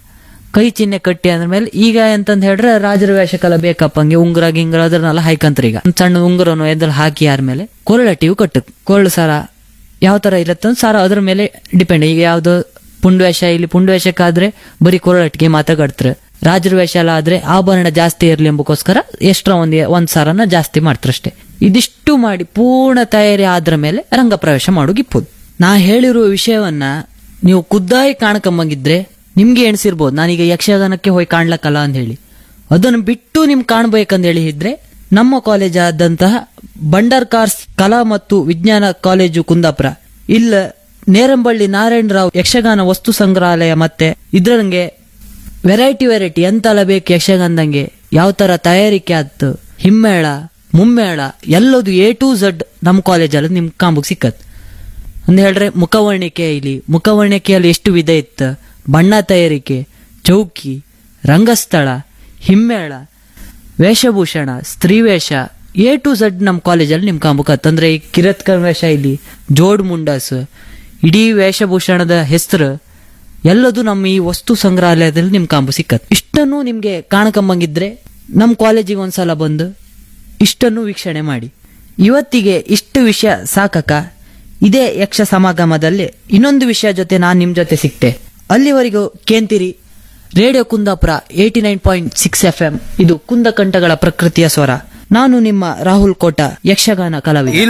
ಕೈ ಚಿಹ್ನೆ ಕಟ್ಟಿ ಅಂದ್ಮೇಲೆ ಈಗ ಎಂತಂದ್ ಹೇಳ್ರೆ ರಾಜರ ವೇಷ ಕಲ ಬೇಕಪ್ಪ ಹಂಗೆ ಉಂಗುರ ಗಿಂಗುರ ಅದ್ರನ್ನೆಲ್ಲ ಹಾಯ್ಕಂತ್ರಿ ಈಗ ಒಂದ್ ಸಣ್ಣ ಉಂಗುರನು ಎದ್ರಲ್ಲಿ ಹಾಕಿ ಆದ್ಮೇಲೆ ಕೊರಳಟ್ಟಿಯು ಕಟ್ಟುತ್ ಕೊರಳು ಸರ ಯಾವ ತರ ಇರತ್ತ ಸಾರ ಅದ್ರ ಮೇಲೆ ಡಿಪೆಂಡ್ ಈಗ ಯಾವ್ದು ಪುಂಡ್ವೇಷ ಇಲ್ಲಿ ಪುಂಡ್ವೇಷಕ್ಕಾದ್ರೆ ಬರೀ ಕೊರಳಟ್ಟಿಗೆ ಮಾತ್ರ ಕಟ್ತಾರೆ ರಾಜರ ವೇಷ ಎಲ್ಲ ಆದ್ರೆ ಆಭರಣ ಜಾಸ್ತಿ ಇರ್ಲಿ ಎಂಬಕ್ಕೋಸ್ಕರ ಎಕ್ಸ್ಟ್ರಾ ಒಂದ್ ಒಂದ್ ಸಾರನ ಜಾಸ್ತಿ ಮಾಡ್ತಾರಷ್ಟೇ ಇದಿಷ್ಟು ಮಾಡಿ ಪೂರ್ಣ ತಯಾರಿ ಆದ್ರ ಮೇಲೆ ರಂಗ ಪ್ರವೇಶ ಮಾಡೋಗಿಪ್ಪುದು ನಾ ಹೇಳಿರುವ ವಿಷಯವನ್ನ ನೀವು ಖುದ್ದಾಗಿ ಕಾಣ್ಕೊಂಬಂಗಿದ್ರೆ ನಿಮ್ಗೆ ಎಣಿಸಿರ್ಬೋದು ನಾನೀಗ ಯಕ್ಷಗಾನಕ್ಕೆ ಹೋಗಿ ಕಾಣ್ಲಕ್ಕಲ್ಲ ಅಂತ ಹೇಳಿ ಅದನ್ನು ಬಿಟ್ಟು ನಿಮ್ ಕಾಣ್ಬೇಕಂತ ಹೇಳಿ ಇದ್ರೆ ನಮ್ಮ ಕಾಲೇಜ್ ಆದಂತಹ ಬಂಡರ್ ಕಾರ್ಸ್ ಕಲಾ ಮತ್ತು ವಿಜ್ಞಾನ ಕಾಲೇಜು ಕುಂದಾಪುರ ಇಲ್ಲ ನೇರಂಬಳ್ಳಿ ನಾರಾಯಣರಾವ್ ಯಕ್ಷಗಾನ ವಸ್ತು ಸಂಗ್ರಹಾಲಯ ಮತ್ತೆ ಇದ್ರಂಗೆ ವೆರೈಟಿ ವೆರೈಟಿ ಎಂತೆಲ್ಲ ಬೇಕು ಯಕ್ಷಗಾನದಂಗೆ ಯಾವ ತರ ತಯಾರಿಕೆ ಆತು ಹಿಮ್ಮೇಳ ಮುಮ್ಮೇಳ ಎಲ್ಲದು ಎ ಟು ಝಡ್ ನಮ್ಮ ಕಾಲೇಜಲ್ಲಿ ನಿಮ್ ಕಾಂಬುಗ್ ಸಿಕ್ಕತ್ ಅಂದ್ ಹೇಳ್ರೆ ಮುಖವರ್ಣಿಕೆ ಇಲ್ಲಿ ಮುಖವರ್ಣಿಕೆಯಲ್ಲಿ ಎಷ್ಟು ವಿಧ ಇತ್ತು ಬಣ್ಣ ತಯಾರಿಕೆ ಚೌಕಿ ರಂಗಸ್ಥಳ ಹಿಮ್ಮೇಳ ವೇಷಭೂಷಣ ಸ್ತ್ರೀವೇಷ ಎ ಟು ಝಡ್ ನಮ್ಮ ಕಾಲೇಜಲ್ಲಿ ನಿಮ್ ಕಾಂಬುಕತ್ ಅಂದ್ರೆ ಈ ಕಿರತ್ಕರ್ ವೇಷ ಇಲ್ಲಿ ಜೋಡ್ ಮುಂಡಾಸ್ ಇಡೀ ವೇಷಭೂಷಣದ ಹೆಸರು ಎಲ್ಲದು ನಮ್ಮ ಈ ವಸ್ತು ಸಂಗ್ರಹಾಲಯದಲ್ಲಿ ನಿಮ್ ಕಾಂಬು ಸಿಕ್ಕತ್ ಇಷ್ಟನ್ನು ನಿಮ್ಗೆ ಕಾಣಕಂಬಂಗಿದ್ರೆ ನಮ್ಮ ಕಾಲೇಜಿಗೆ ಒಂದ್ಸಲ ಬಂದು ಇಷ್ಟನ್ನು ವೀಕ್ಷಣೆ ಮಾಡಿ ಇವತ್ತಿಗೆ ಇಷ್ಟು ವಿಷಯ ಸಾಕಕ ಇದೇ ಯಕ್ಷ ಸಮಾಗಮದಲ್ಲಿ ಇನ್ನೊಂದು ವಿಷಯ ಜೊತೆ ನಾನ್ ನಿಮ್ ಜೊತೆ ಸಿಕ್ತೆ ಅಲ್ಲಿವರೆಗೂ ಕೇಂತಿರಿ radio Kundapura eighty nine point six F M ಇದು ಕುಂದಕಂಠಗಳ ಪ್ರಕೃತಿಯ ಸ್ವರ ನಾನು ನಿಮ್ಮ ರಾಹುಲ್ ಕೋಟ ಯಕ್ಷಗಾನ ಕಲಾವಿದ